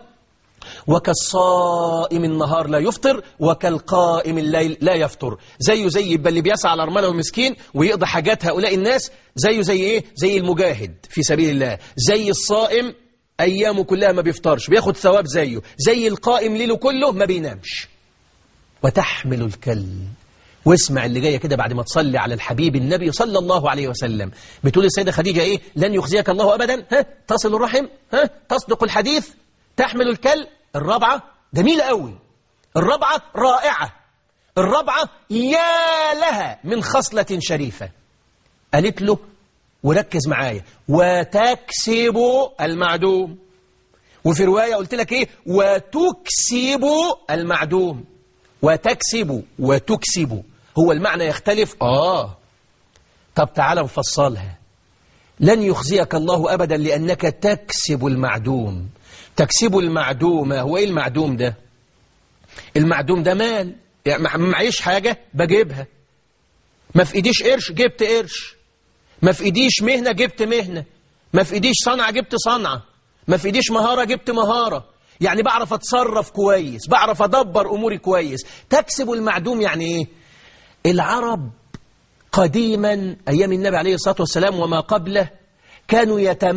وكالصائم النهار لا يفطر وكالقائم الليل لا يفطر زيه زي يبقى اللي بيسعى على الأرملة والمسكين ويقضي حاجات هؤلاء الناس زيه زي إيه زي المجاهد في سبيل الله زي الصائم أيامه كلها ما بيفطرش بياخد ثواب زيه زي القائم ليله كله ما بينامش وتحمل الكل واسمع اللي جايه كده بعد ما تصلي على الحبيب النبي صلى الله عليه وسلم بتقول السيدة خديجة ايه لن يخزيك الله أبدا ها تصل الرحم ها تصدق الحديث تحمل الكل الرابعة جميلة قوي الرابعة رائعة الرابعة يا لها من خصلة شريفة قالت له وركز معايا وتكسب المعدوم وفي رواية قلت لك ايه وتكسب المعدوم وتكسب وتكسب هو المعنى يختلف آه طب تعالى نفصلها لن يخزيك الله أبدا لأنك تكسب المعدوم تكسب المعدوم هو إيه المعدوم ده المعدوم ده مال يعني ما معيش حاجة بجيبها ما في إيديش قرش جبت قرش ما في إيديش مهنة جبت مهنة ما في إيديش صنعة جبت صنعة ما في إيديش مهارة جبت مهارة يعني بعرف أتصرف كويس بعرف أدبر أموري كويس تكسب المعدوم يعني إيه العرب قديما أيام النبي عليه الصلاة والسلام وما قبله كانوا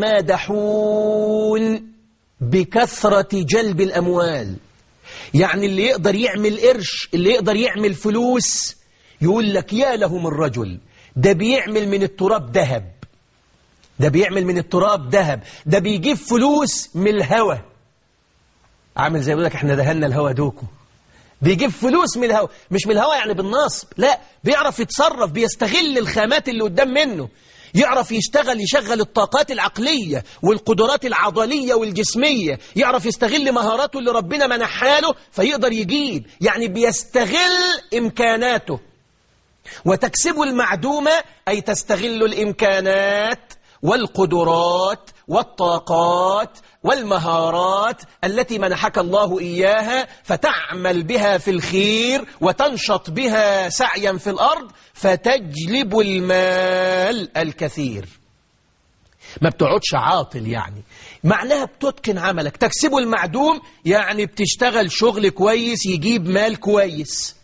يتمادحون بكثرة جلب الأموال يعني اللي يقدر يعمل قرش اللي يقدر يعمل فلوس يقول لك يا له من رجل ده بيعمل من التراب ذهب ده بيعمل من التراب ذهب ده بيجيب فلوس من الهوى عامل زي يقول لك احنا دهنا الهوى دوكو بيجيب فلوس من الهوى مش من الهوى يعني بالنصب لا بيعرف يتصرف بيستغل الخامات اللي قدام منه يعرف يشتغل يشغل الطاقات العقلية والقدرات العضلية والجسمية يعرف يستغل مهاراته اللي ربنا منحها له فيقدر يجيب يعني بيستغل إمكاناته وتكسب المعدومة أي تستغل الإمكانات والقدرات والطاقات والمهارات التي منحك الله إياها فتعمل بها في الخير وتنشط بها سعيا في الأرض فتجلب المال الكثير ما بتقعدش عاطل يعني معناها بتتقن عملك تكسب المعدوم يعني بتشتغل شغل كويس يجيب مال كويس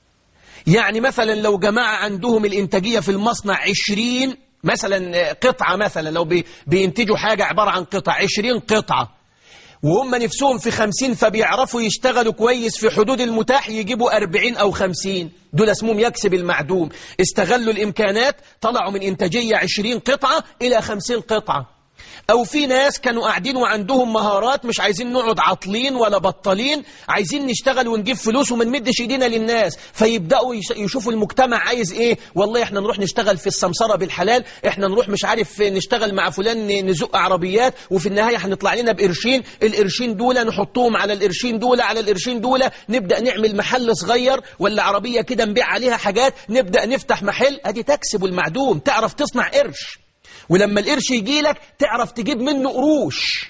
يعني مثلا لو جماعة عندهم الإنتاجية في المصنع عشرين مثلا قطعة مثلا لو بينتجوا حاجة عبارة عن قطع عشرين قطعة وهم نفسهم في خمسين فبيعرفوا يشتغلوا كويس في حدود المتاح يجيبوا أربعين أو خمسين دول اسمهم يكسب المعدوم استغلوا الإمكانات طلعوا من إنتاجية عشرين قطعة إلى خمسين قطعة أو في ناس كانوا قاعدين وعندهم مهارات مش عايزين نقعد عاطلين ولا بطلين عايزين نشتغل ونجيب فلوس وما نمدش ايدينا للناس فيبدأوا يشوفوا المجتمع عايز ايه والله احنا نروح نشتغل في السمسرة بالحلال احنا نروح مش عارف نشتغل مع فلان نزق عربيات وفي النهاية هنطلع لنا بقرشين القرشين دول نحطهم على القرشين دول على القرشين دول نبدأ نعمل محل صغير ولا عربية كده نبيع عليها حاجات نبدأ نفتح محل ادي تكسب المعدوم تعرف تصنع قرش ولما القرش يجي لك تعرف تجيب منه قروش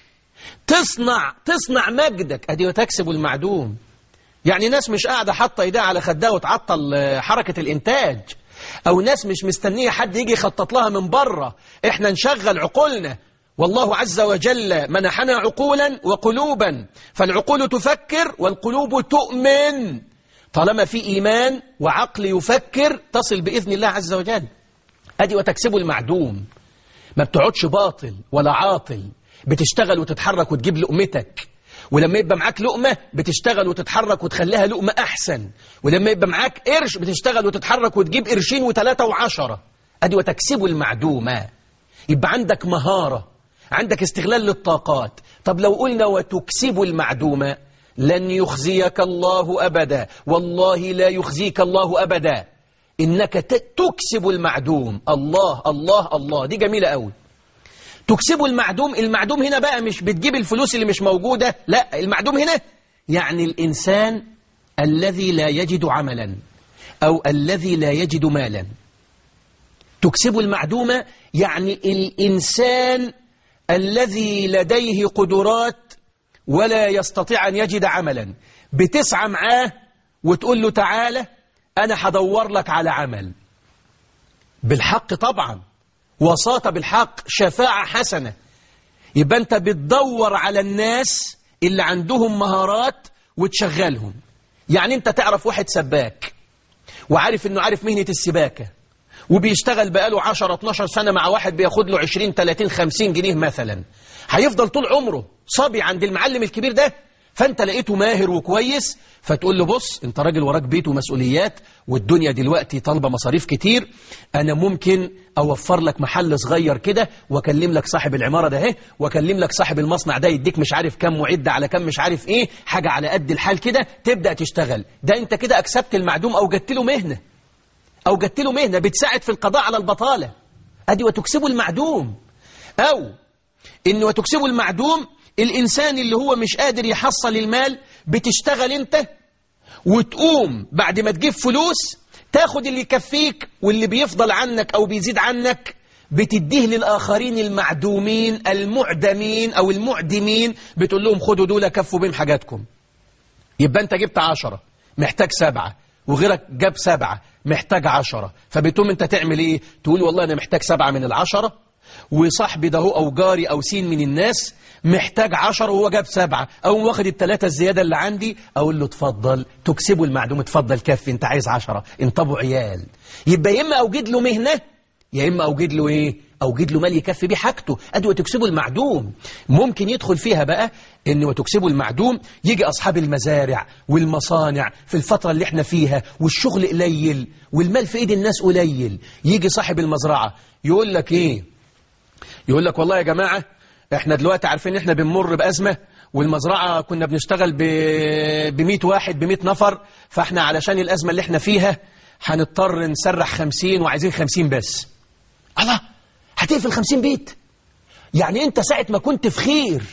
تصنع تصنع مجدك ادي وتكسب المعدوم يعني ناس مش قاعدة حاطة ايديها على خدها وتعطل حركة الانتاج او ناس مش مستنية حد يجي يخطط لها من بره احنا نشغل عقولنا والله عز وجل منحنا عقولا وقلوبا فالعقول تفكر والقلوب تؤمن طالما في إيمان وعقل يفكر تصل بإذن الله عز وجل أدي وتكسب المعدوم ما بتقعدش باطل ولا عاطل بتشتغل وتتحرك وتجيب لقمتك ولما يبقى معاك لقمة بتشتغل وتتحرك وتخليها لقمة أحسن ولما يبقى معاك قرش بتشتغل وتتحرك وتجيب قرشين وثلاثة وعشرة أدي وتكسب المعدومة يبقى عندك مهارة عندك استغلال للطاقات طب لو قلنا وتكسب المعدومة لن يخزيك الله أبدا والله لا يخزيك الله أبدا إنك تكسب المعدوم الله الله الله دي جميلة قوي تكسب المعدوم المعدوم هنا بقى مش بتجيب الفلوس اللي مش موجودة لا المعدوم هنا يعني الإنسان الذي لا يجد عملا أو الذي لا يجد مالا تكسب المعدومة يعني الإنسان الذي لديه قدرات ولا يستطيع أن يجد عملا بتسعى معاه وتقول له تعالى أنا هدور لك على عمل بالحق طبعا وساطة بالحق شفاعة حسنة يبقى أنت بتدور على الناس اللي عندهم مهارات وتشغلهم يعني أنت تعرف واحد سباك وعارف أنه عارف مهنة السباكة وبيشتغل بقاله 10 12 سنة مع واحد بياخد له 20 30 50 جنيه مثلا هيفضل طول عمره صبي عند المعلم الكبير ده فانت لقيته ماهر وكويس فتقول له بص انت راجل وراك بيت ومسؤوليات والدنيا دلوقتي طالبه مصاريف كتير انا ممكن اوفر لك محل صغير كده واكلم لك صاحب العماره ده اهي واكلم لك صاحب المصنع ده يديك مش عارف كام معده على كام مش عارف ايه حاجه على قد الحال كده تبدا تشتغل ده انت كده اكسبت المعدوم او جدت له مهنه او جدت له مهنه بتساعد في القضاء على البطاله ادي وتكسبه المعدوم او ان وتكسبه المعدوم الإنسان اللي هو مش قادر يحصل المال بتشتغل أنت وتقوم بعد ما تجيب فلوس تاخد اللي يكفيك واللي بيفضل عنك أو بيزيد عنك بتديه للآخرين المعدومين المعدمين أو المعدمين بتقول لهم خدوا دول كفوا بين حاجاتكم يبقى أنت جبت عشرة محتاج سبعة وغيرك جاب سبعة محتاج عشرة فبتقوم أنت تعمل إيه تقول والله أنا محتاج سبعة من العشرة وصاحبي ده هو أو جاري أو سين من الناس محتاج عشر وهو جاب سبعة أو واخد التلاتة الزيادة اللي عندي أقول له اتفضل تكسبه المعدوم اتفضل كفي انت عايز عشرة انطبوا عيال يبقى يا إما أوجد له مهنة يا إما أوجد له إيه أوجد له مال يكفي بيه حاجته أدي وتكسبه المعدوم ممكن يدخل فيها بقى إن وتكسبه المعدوم يجي أصحاب المزارع والمصانع في الفترة اللي احنا فيها والشغل قليل والمال في إيد الناس قليل يجي صاحب المزرعة يقول لك إيه يقول لك والله يا جماعة احنا دلوقتي عارفين احنا بنمر بأزمة والمزرعة كنا بنشتغل ب 100 واحد ب 100 نفر فاحنا علشان الأزمة اللي احنا فيها هنضطر نسرح 50 وعايزين 50 بس الله هتقفل 50 بيت يعني انت ساعة ما كنت في خير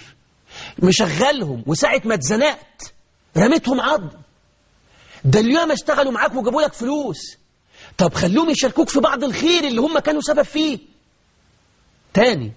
مشغلهم وساعة ما اتزنقت رميتهم عض ده اليوم اشتغلوا معاك وجابوا لك فلوس طب خلوهم يشاركوك في بعض الخير اللي هم كانوا سبب فيه تاني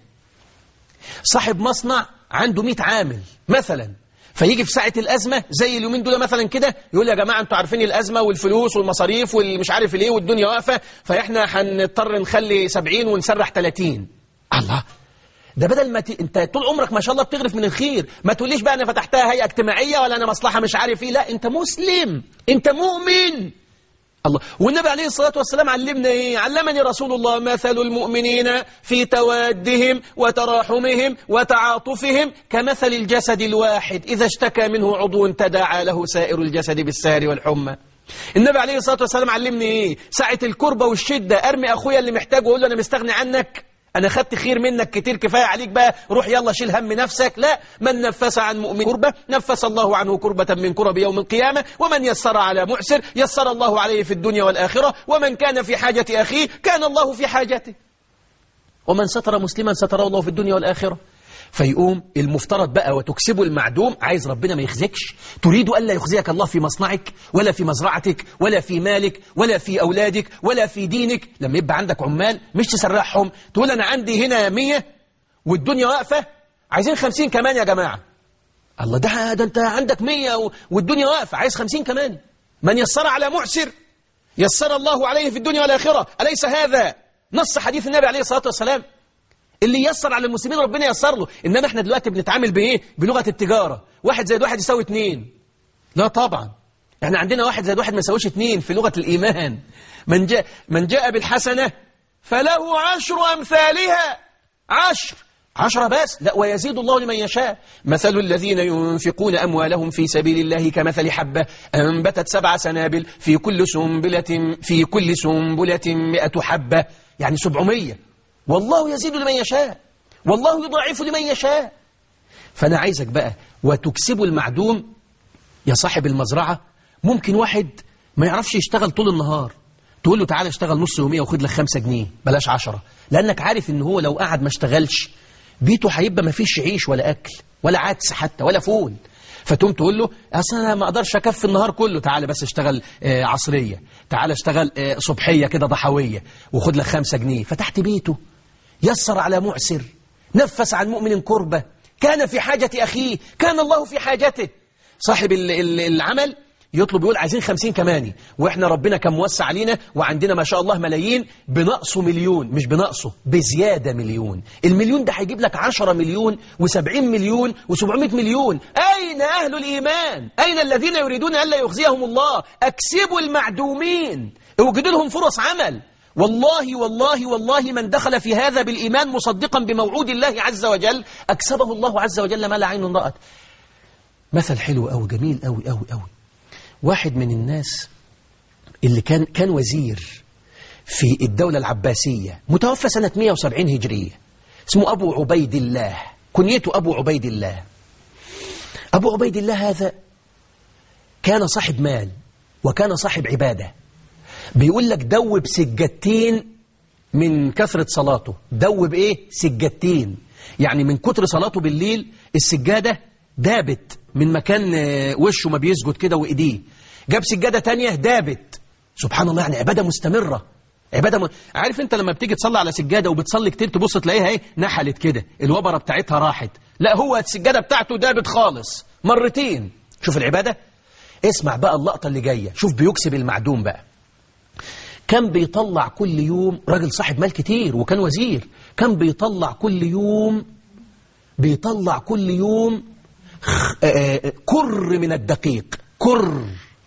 صاحب مصنع عنده 100 عامل مثلا فيجي في ساعة الأزمة زي اليومين دول مثلا كده يقول يا جماعة انتوا عارفين الأزمة والفلوس والمصاريف والمش عارف الايه والدنيا واقفة فإحنا هنضطر نخلي 70 ونسرح 30 الله ده بدل ما ت... انت طول عمرك ما شاء الله بتغرف من الخير ما تقوليش بقى انا فتحتها هيئة اجتماعية ولا انا مصلحة مش عارف ايه لا انت مسلم انت مؤمن الله والنبي عليه الصلاة والسلام علمنا إيه؟ علمني رسول الله مثل المؤمنين في توادهم وتراحمهم وتعاطفهم كمثل الجسد الواحد إذا اشتكى منه عضو تداعى له سائر الجسد بالسهر والحمى النبي عليه الصلاة والسلام علمني إيه؟ ساعة الكربة والشدة أرمي أخويا اللي محتاجه وأقول له أنا مستغني عنك أنا خدت خير منك كتير كفاية عليك بقى روح يلا شيل هم نفسك لا من نفس عن مؤمن كربة نفس الله عنه كربة من كرب يوم القيامة ومن يسر على معسر يسر الله عليه في الدنيا والآخرة ومن كان في حاجة أخيه كان الله في حاجته ومن ستر مسلما ستره الله في الدنيا والآخرة فيقوم المفترض بقى وتكسبه المعدوم عايز ربنا ما يخزكش تريد ألا يخزيك الله في مصنعك ولا في مزرعتك ولا في مالك ولا في أولادك ولا في دينك لما يبقى عندك عمال مش تسرحهم تقول أنا عندي هنا مية والدنيا واقفة عايزين خمسين كمان يا جماعة الله ده, ده أنت عندك مية والدنيا واقفة عايز خمسين كمان من يسر على معسر يسر الله عليه في الدنيا والآخرة أليس هذا نص حديث النبي عليه الصلاة والسلام اللي يسر على المسلمين ربنا يسر له إنما احنا دلوقتي بنتعامل بإيه بلغة التجارة واحد زائد واحد يساوي اتنين لا طبعا احنا عندنا واحد زائد واحد ما يساويش اتنين في لغة الإيمان من جاء, من جاء بالحسنة فله عشر أمثالها عشر عشرة بس لا ويزيد الله لمن يشاء مثل الذين ينفقون أموالهم في سبيل الله كمثل حبة أنبتت سبع سنابل في كل سنبلة في كل سنبلة مئة حبة يعني سبعمية والله يزيد لمن يشاء والله يضاعف لمن يشاء فأنا عايزك بقى وتكسب المعدوم يا صاحب المزرعة ممكن واحد ما يعرفش يشتغل طول النهار تقول له تعالى اشتغل نص يومية وخد لك خمسة جنيه بلاش عشرة لأنك عارف ان هو لو قعد ما اشتغلش بيته هيبقى ما فيش عيش ولا أكل ولا عدس حتى ولا فول فتقوم تقول له اصل انا ما اقدرش اكفي النهار كله تعالى بس اشتغل آه، عصريه تعالى اشتغل آه، صبحيه كده ضحويه وخد لك خمسة جنيه فتحت بيته يسر على معسر نفس عن مؤمن كربة كان في حاجة أخيه كان الله في حاجته صاحب ال- ال- العمل يطلب يقول عايزين خمسين كماني وإحنا ربنا كان موسع علينا وعندنا ما شاء الله ملايين بنقصه مليون مش بنقصه بزيادة مليون المليون ده هيجيب لك عشرة مليون وسبعين مليون وسبعمائة مليون أين أهل الإيمان أين الذين يريدون ألا يخزيهم الله أكسبوا المعدومين اوجدوا لهم فرص عمل والله والله والله من دخل في هذا بالإيمان مصدقا بموعود الله عز وجل أكسبه الله عز وجل ما لا عين رأت مثل حلو أو جميل أوي أوي أوي واحد من الناس اللي كان كان وزير في الدولة العباسية متوفى سنة 170 هجرية اسمه أبو عبيد الله كنيته أبو عبيد الله أبو عبيد الله هذا كان صاحب مال وكان صاحب عبادة بيقول لك دوب سجتين من كثرة صلاته دوب ايه سجتين يعني من كتر صلاته بالليل السجادة دابت من مكان آه، وشه ما بيسجد كده وإيديه جاب سجادة تانية دابت سبحان الله يعني عبادة مستمرة عبادة م... عارف انت لما بتيجي تصلي على سجادة وبتصلي كتير تبص تلاقيها ايه نحلت كده الوبرة بتاعتها راحت لا هو السجادة بتاعته دابت خالص مرتين شوف العبادة اسمع بقى اللقطة اللي جاية شوف بيكسب المعدوم بقى كان بيطلع كل يوم راجل صاحب مال كتير وكان وزير كان بيطلع كل يوم بيطلع كل يوم خ- آه، آه، كر من الدقيق كر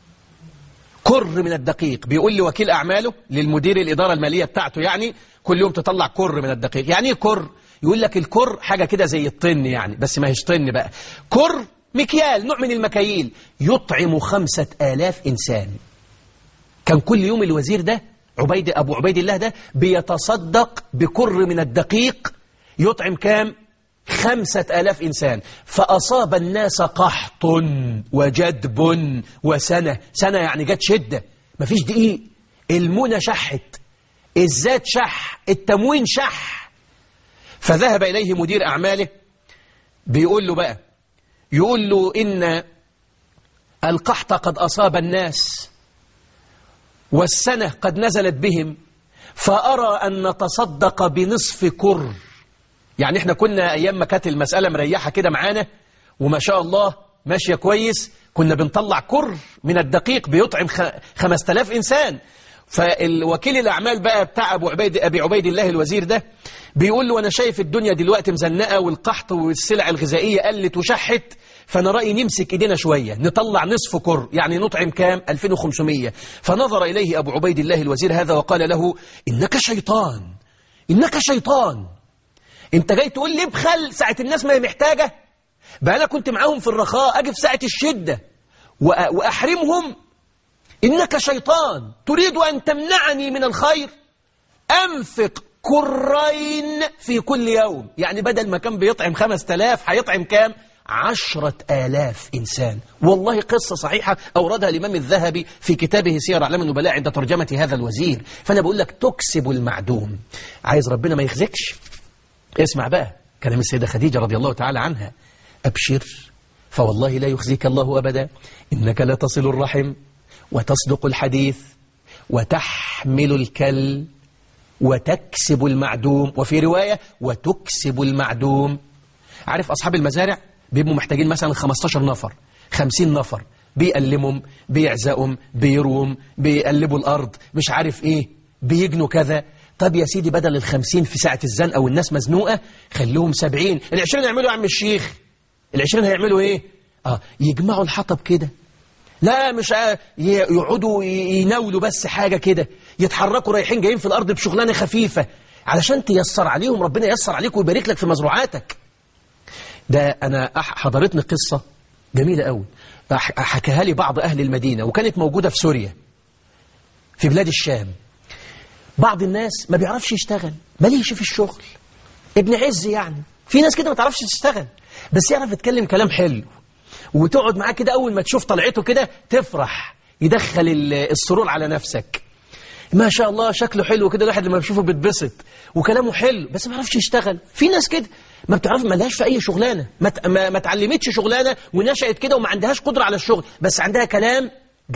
كر من الدقيق بيقول لي وكيل أعماله للمدير الإدارة المالية بتاعته يعني كل يوم تطلع كر من الدقيق يعني ايه كر يقول لك الكر حاجة كده زي الطن يعني بس ما هيش طن بقى كر مكيال نوع من المكاييل يطعم خمسة آلاف إنسان كان كل يوم الوزير ده عبيد أبو عبيد الله ده بيتصدق بكر من الدقيق يطعم كام خمسة آلاف إنسان فأصاب الناس قحط وجدب وسنة سنة يعني جت شدة مفيش دقيق المونة شحت الزاد شح التموين شح فذهب إليه مدير أعماله بيقول له بقى يقول له إن القحط قد أصاب الناس والسنة قد نزلت بهم فأرى أن نتصدق بنصف كر يعني احنا كنا أيام ما كانت المسألة مريحة كده معانا وما شاء الله ماشية كويس كنا بنطلع كر من الدقيق بيطعم خ... خمس تلاف إنسان فالوكيل الأعمال بقى بتاع أبو عبيد أبي عبيد الله الوزير ده بيقول له أنا شايف الدنيا دلوقتي مزنقة والقحط والسلع الغذائية قلت وشحت فأنا رأيي نمسك إيدينا شوية نطلع نصف كر يعني نطعم كام 2500 فنظر إليه أبو عبيد الله الوزير هذا وقال له إنك شيطان إنك شيطان انت جاي تقول لي ابخل ساعة الناس ما هي محتاجة بقى أنا كنت معاهم في الرخاء أجي في ساعة الشدة وأ- وأحرمهم إنك شيطان تريد أن تمنعني من الخير أنفق كرين في كل يوم يعني بدل ما كان بيطعم خمس تلاف هيطعم كام عشرة آلاف إنسان والله قصة صحيحة أوردها الإمام الذهبي في كتابه سير أعلام النبلاء عند ترجمة هذا الوزير فأنا بقول لك تكسب المعدوم عايز ربنا ما يخزكش اسمع بقى كلام السيدة خديجة رضي الله تعالى عنها أبشر فوالله لا يخزيك الله أبدا إنك لتصل الرحم وتصدق الحديث وتحمل الكل وتكسب المعدوم وفي رواية وتكسب المعدوم عارف أصحاب المزارع بيبقوا محتاجين مثلا 15 نفر 50 نفر بيقلمهم بيعزقهم بيروم بيقلبوا الأرض مش عارف إيه بيجنوا كذا طب يا سيدي بدل الخمسين في ساعة الزنقة والناس مزنوقة خلوهم سبعين العشرين يعملوا يا عم الشيخ العشرين هيعملوا إيه آه يجمعوا الحطب كده لا مش ع- ي- يقعدوا ي- يناولوا بس حاجة كده يتحركوا رايحين جايين في الأرض بشغلانة خفيفة علشان تيسر عليهم ربنا ييسر عليك ويبارك لك في مزروعاتك ده أنا أح- حضرتني قصة جميلة قوي أح- حكاها لي بعض أهل المدينة وكانت موجودة في سوريا في بلاد الشام بعض الناس ما بيعرفش يشتغل ماليش في الشغل ابن عز يعني في ناس كده ما تعرفش تشتغل بس يعرف يتكلم كلام حلو وتقعد معاه كده أول ما تشوف طلعته كده تفرح يدخل ال- السرور على نفسك ما شاء الله شكله حلو كده الواحد لما بيشوفه بيتبسط وكلامه حلو بس ما يعرفش يشتغل في ناس كده ما بتعرف ما لهاش في اي شغلانه ما ت- ما, ما اتعلمتش شغلانه ونشأت كده وما عندهاش قدره على الشغل بس عندها كلام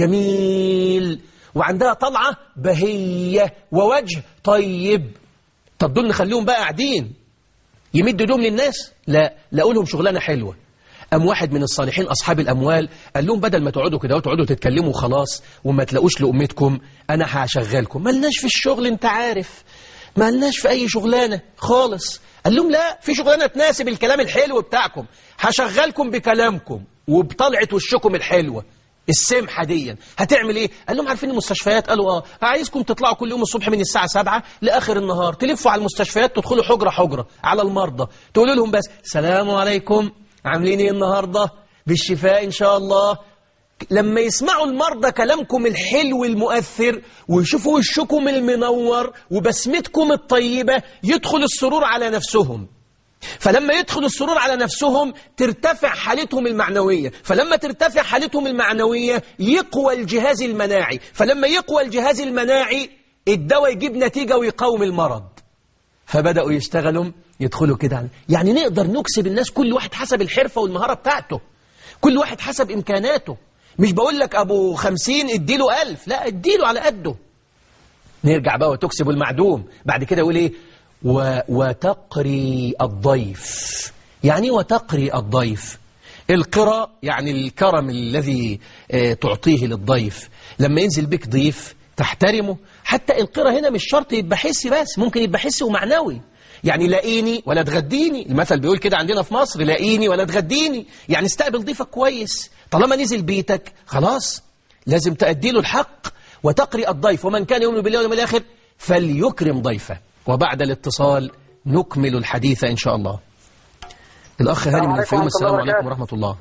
جميل وعندها طلعه بهيه ووجه طيب طب دول نخليهم بقى قاعدين يمد ايدهم للناس لا لاقوا لهم شغلانه حلوه أم واحد من الصالحين أصحاب الأموال قال لهم بدل ما تقعدوا كده وتقعدوا تتكلموا خلاص وما تلاقوش لأمتكم أنا هشغلكم ملناش في الشغل أنت عارف ملناش في أي شغلانة خالص قال لهم لا في شغلانة تناسب الكلام الحلو بتاعكم هشغلكم بكلامكم وبطلعة وشكم الحلوة السمحة دي هتعمل ايه قال لهم عارفين المستشفيات قالوا اه عايزكم تطلعوا كل يوم الصبح من الساعة 7 لآخر النهار تلفوا على المستشفيات تدخلوا حجرة حجرة على المرضى تقولوا لهم بس سلام عليكم عاملين ايه النهاردة بالشفاء ان شاء الله لما يسمعوا المرضى كلامكم الحلو المؤثر ويشوفوا وشكم المنور وبسمتكم الطيبة يدخل السرور على نفسهم فلما يدخل السرور على نفسهم ترتفع حالتهم المعنوية فلما ترتفع حالتهم المعنوية يقوى الجهاز المناعي فلما يقوى الجهاز المناعي الدواء يجيب نتيجة ويقاوم المرض فبدأوا يشتغلوا يدخلوا كده يعني نقدر نكسب الناس كل واحد حسب الحرفة والمهارة بتاعته كل واحد حسب إمكاناته مش بقول لك أبو خمسين اديله ألف لا اديله على قده نرجع بقى وتكسب المعدوم بعد كده يقول ايه و... وتقري الضيف يعني إيه وتقري الضيف القرى يعني الكرم الذي آه، تعطيه للضيف لما ينزل بك ضيف تحترمه حتى القرى هنا مش شرط يبقى حسي بس ممكن يبقى حسي ومعنوي يعني لاقيني ولا تغديني المثل بيقول كده عندنا في مصر لاقيني ولا تغديني يعني استقبل ضيفك كويس طالما نزل بيتك خلاص لازم تأدي له الحق وتقري الضيف ومن كان يؤمن بالله واليوم الآخر فليكرم ضيفه وبعد الاتصال نكمل الحديث إن شاء الله الأخ هاني من عليكم الفيوم ورحمة السلام الله عليكم وبركاته. ورحمة الله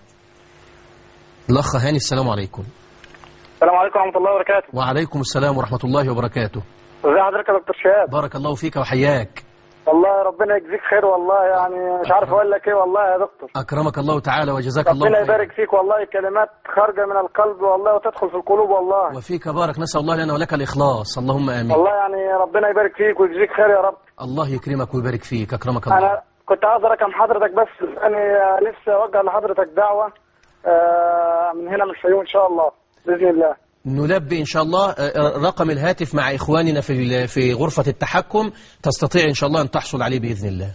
الأخ هاني السلام عليكم السلام عليكم ورحمة الله وبركاته وعليكم السلام ورحمة الله وبركاته ازي حضرتك يا دكتور شهاب بارك الله فيك وحياك والله ربنا يجزيك خير والله يعني مش عارف اقول لك ايه والله يا دكتور أكرمك الله تعالى وجزاك الله ربنا خيرا يبارك فيك والله كلمات خارجة من القلب والله وتدخل في القلوب والله وفيك بارك نسأل الله لنا ولك الإخلاص اللهم آمين والله يعني ربنا يبارك فيك ويجزيك خير يا رب الله يكرمك ويبارك فيك أكرمك الله انا كنت عاوز رقم حضرتك بس انا نفسي اوجه لحضرتك دعوة آه، من هنا من الفيوم ان شاء الله باذن الله نلبي إن شاء الله آه، رقم الهاتف مع إخواننا في ال- في غرفة التحكم تستطيع إن شاء الله أن تحصل عليه بإذن الله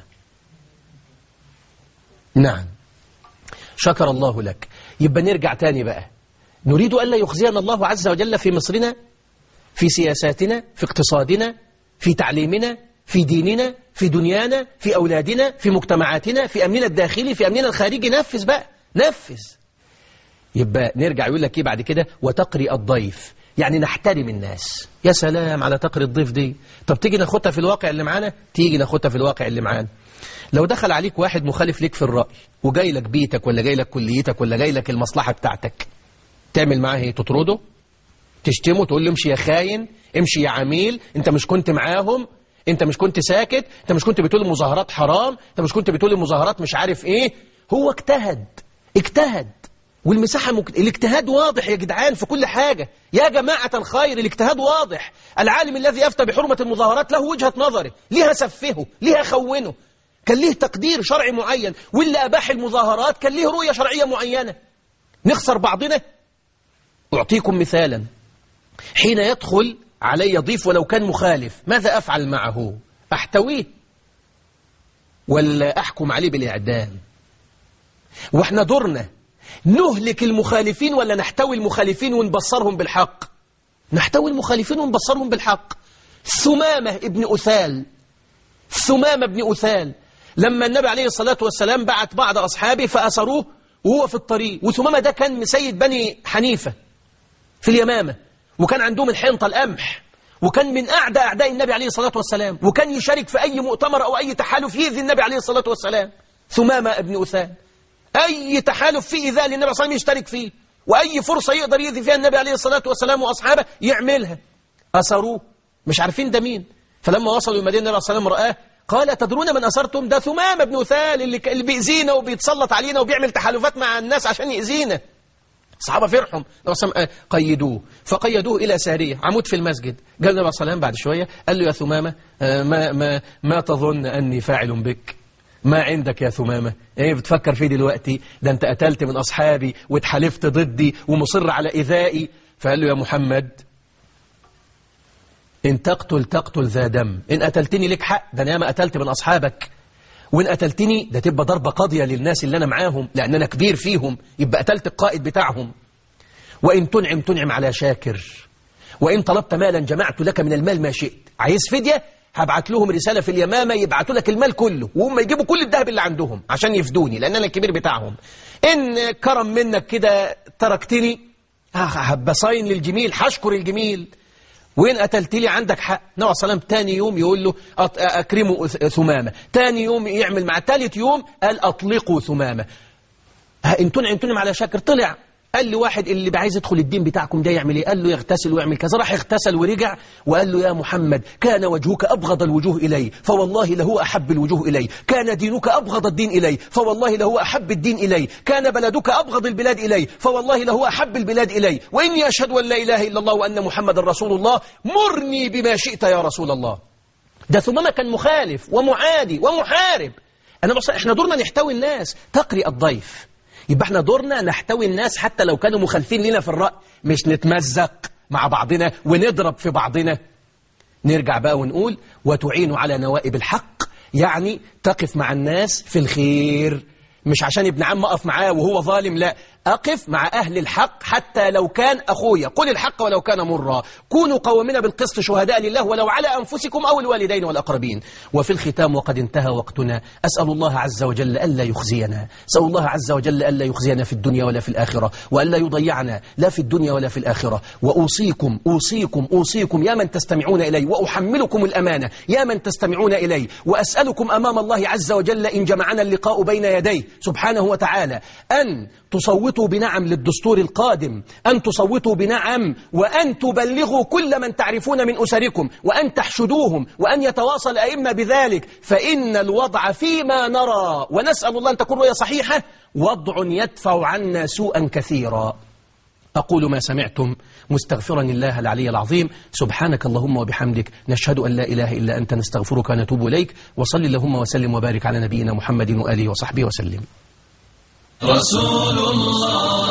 نعم شكر الله لك يبقى نرجع تاني بقى نريد ألا يخزينا الله عز وجل في مصرنا في سياساتنا في اقتصادنا في تعليمنا في ديننا في دنيانا في أولادنا في مجتمعاتنا في أمننا الداخلي في أمننا الخارجي نفذ بقى نفذ يبقى نرجع يقول لك ايه بعد كده وتقري الضيف يعني نحترم الناس يا سلام على تقري الضيف دي طب تيجي ناخدها في الواقع اللي معانا تيجي ناخدها في الواقع اللي معانا لو دخل عليك واحد مخالف ليك في الرأي وجاي لك بيتك ولا جاي لك كليتك ولا جاي لك المصلحة بتاعتك تعمل معاه ايه تطرده تشتمه تقول له امشي يا خاين امشي يا عميل انت مش كنت معاهم انت مش كنت ساكت انت مش كنت بتقول المظاهرات حرام انت مش كنت بتقول المظاهرات مش عارف ايه هو اجتهد اجتهد والمساحة مك... الاجتهاد واضح يا جدعان في كل حاجة يا جماعة الخير الاجتهاد واضح العالم الذي أفتى بحرمة المظاهرات له وجهة نظره ليها سفهه ليها خونه كان ليه تقدير شرعي معين واللي أباح المظاهرات كان ليه رؤية شرعية معينة نخسر بعضنا أعطيكم مثالا حين يدخل علي ضيف ولو كان مخالف ماذا أفعل معه أحتويه ولا أحكم عليه بالإعدام وإحنا دورنا نهلك المخالفين ولا نحتوي المخالفين ونبصرهم بالحق نحتوي المخالفين ونبصرهم بالحق ثمامة ابن أثال ثمامة ابن أثال لما النبي عليه الصلاة والسلام بعت بعض أصحابه فأسروه وهو في الطريق وثمامة ده كان مسيد بني حنيفة في اليمامة وكان عندهم الحنطة القمح وكان من أعدى أعداء النبي عليه الصلاة والسلام وكان يشارك في أي مؤتمر أو أي تحالف يؤذي النبي عليه الصلاة والسلام ثمامة ابن أثال أي تحالف فيه إذا للنبي صلى الله عليه وسلم يشترك فيه وأي فرصة يقدر يؤذي فيها النبي عليه الصلاة والسلام وأصحابه يعملها أسروه مش عارفين ده مين فلما وصلوا المدينة النبي صلى الله عليه وسلم رآه قال تدرون من أسرتم ده ثمامة بن أثال اللي, ك- اللي بيأذينا وبيتسلط علينا وبيعمل تحالفات مع الناس عشان يأذينا الصحابة فرحهم النبي صلى الله عليه وسلم قيدوه فقيدوه إلى سارية عمود في المسجد قال النبي صلى الله عليه وسلم بعد شوية قال له يا ثمامة آه، ما, ما, ما تظن أني فاعل بك ما عندك يا ثمامة ايه بتفكر فيه دلوقتي ده انت قتلت من أصحابي واتحالفت ضدي ومصر على إيذائي فقال له يا محمد إن تقتل تقتل ذا دم إن قتلتني لك حق ده أنا ياما قتلت من أصحابك وإن قتلتني ده تبقى ضربة قاضية للناس اللي أنا معاهم لأن أنا كبير فيهم يبقى قتلت القائد بتاعهم وإن تنعم تنعم على شاكر وإن طلبت مالا جمعت لك من المال ما شئت عايز فدية هبعت لهم رسالة في اليمامة يبعتوا لك المال كله وهم يجيبوا كل الذهب اللي عندهم عشان يفدوني لأن أنا الكبير بتاعهم إن كرم منك كده تركتني آه، بصاين للجميل هشكر الجميل وين قتلت لي عندك حق النبي عليه الصلاة والسلام تاني يوم يقول له أط- أكرموا أث- ثمامة تاني يوم يعمل مع تالت يوم قال أطلقوا ثمامة ها ان تنعم تنعم على شاكر طلع قال لي واحد اللي بقى عايز يدخل الدين بتاعكم ده يعمل ايه قال له يغتسل ويعمل كذا راح اغتسل ورجع وقال له يا محمد كان وجهك ابغض الوجوه الي فوالله له احب الوجوه الي كان دينك ابغض الدين الي فوالله له احب الدين الي كان بلدك ابغض البلاد الي فوالله له احب البلاد الي واني اشهد ان لا اله الا الله وان محمد رسول الله مرني بما شئت يا رسول الله ده ثمامة كان مخالف ومعادي ومحارب أنا بص إحنا دورنا نحتوي الناس تقري الضيف يبقى إحنا دورنا نحتوي الناس حتى لو كانوا مخالفين لنا في الرأي مش نتمزق مع بعضنا ونضرب في بعضنا نرجع بقى ونقول وتعين على نوائب الحق يعني تقف مع الناس في الخير مش عشان ابن عم أقف معاه وهو ظالم لا أقف مع أهل الحق حتى لو كان أخويا قل الحق ولو كان مرا كونوا قوامين بالقسط شهداء لله ولو على أنفسكم أو الوالدين والأقربين وفي الختام وقد انتهى وقتنا أسأل الله عز وجل ألا يخزينا أسأل الله عز وجل ألا يخزينا في الدنيا ولا في الآخرة وألا يضيعنا لا في الدنيا ولا في الآخرة وأوصيكم أوصيكم أوصيكم يا من تستمعون إلي وأحملكم الأمانة يا من تستمعون إلي وأسألكم أمام الله عز وجل إن جمعنا اللقاء بين يديه سبحانه وتعالى أن تصوتوا بنعم للدستور القادم أن تصوتوا بنعم وأن تبلغوا كل من تعرفون من أسركم وأن تحشدوهم وأن يتواصل الأئمة بذلك فإن الوضع فيما نرى ونسأل الله أن تكون رؤية صحيحة وضع يدفع عنا سوءا كثيرا أقول ما سمعتم مستغفرا الله العلي العظيم سبحانك اللهم وبحمدك نشهد أن لا إله إلا أنت نستغفرك ونتوب إليك وصل اللهم وسلم وبارك على نبينا محمد وآله وصحبه وسلم رسول الله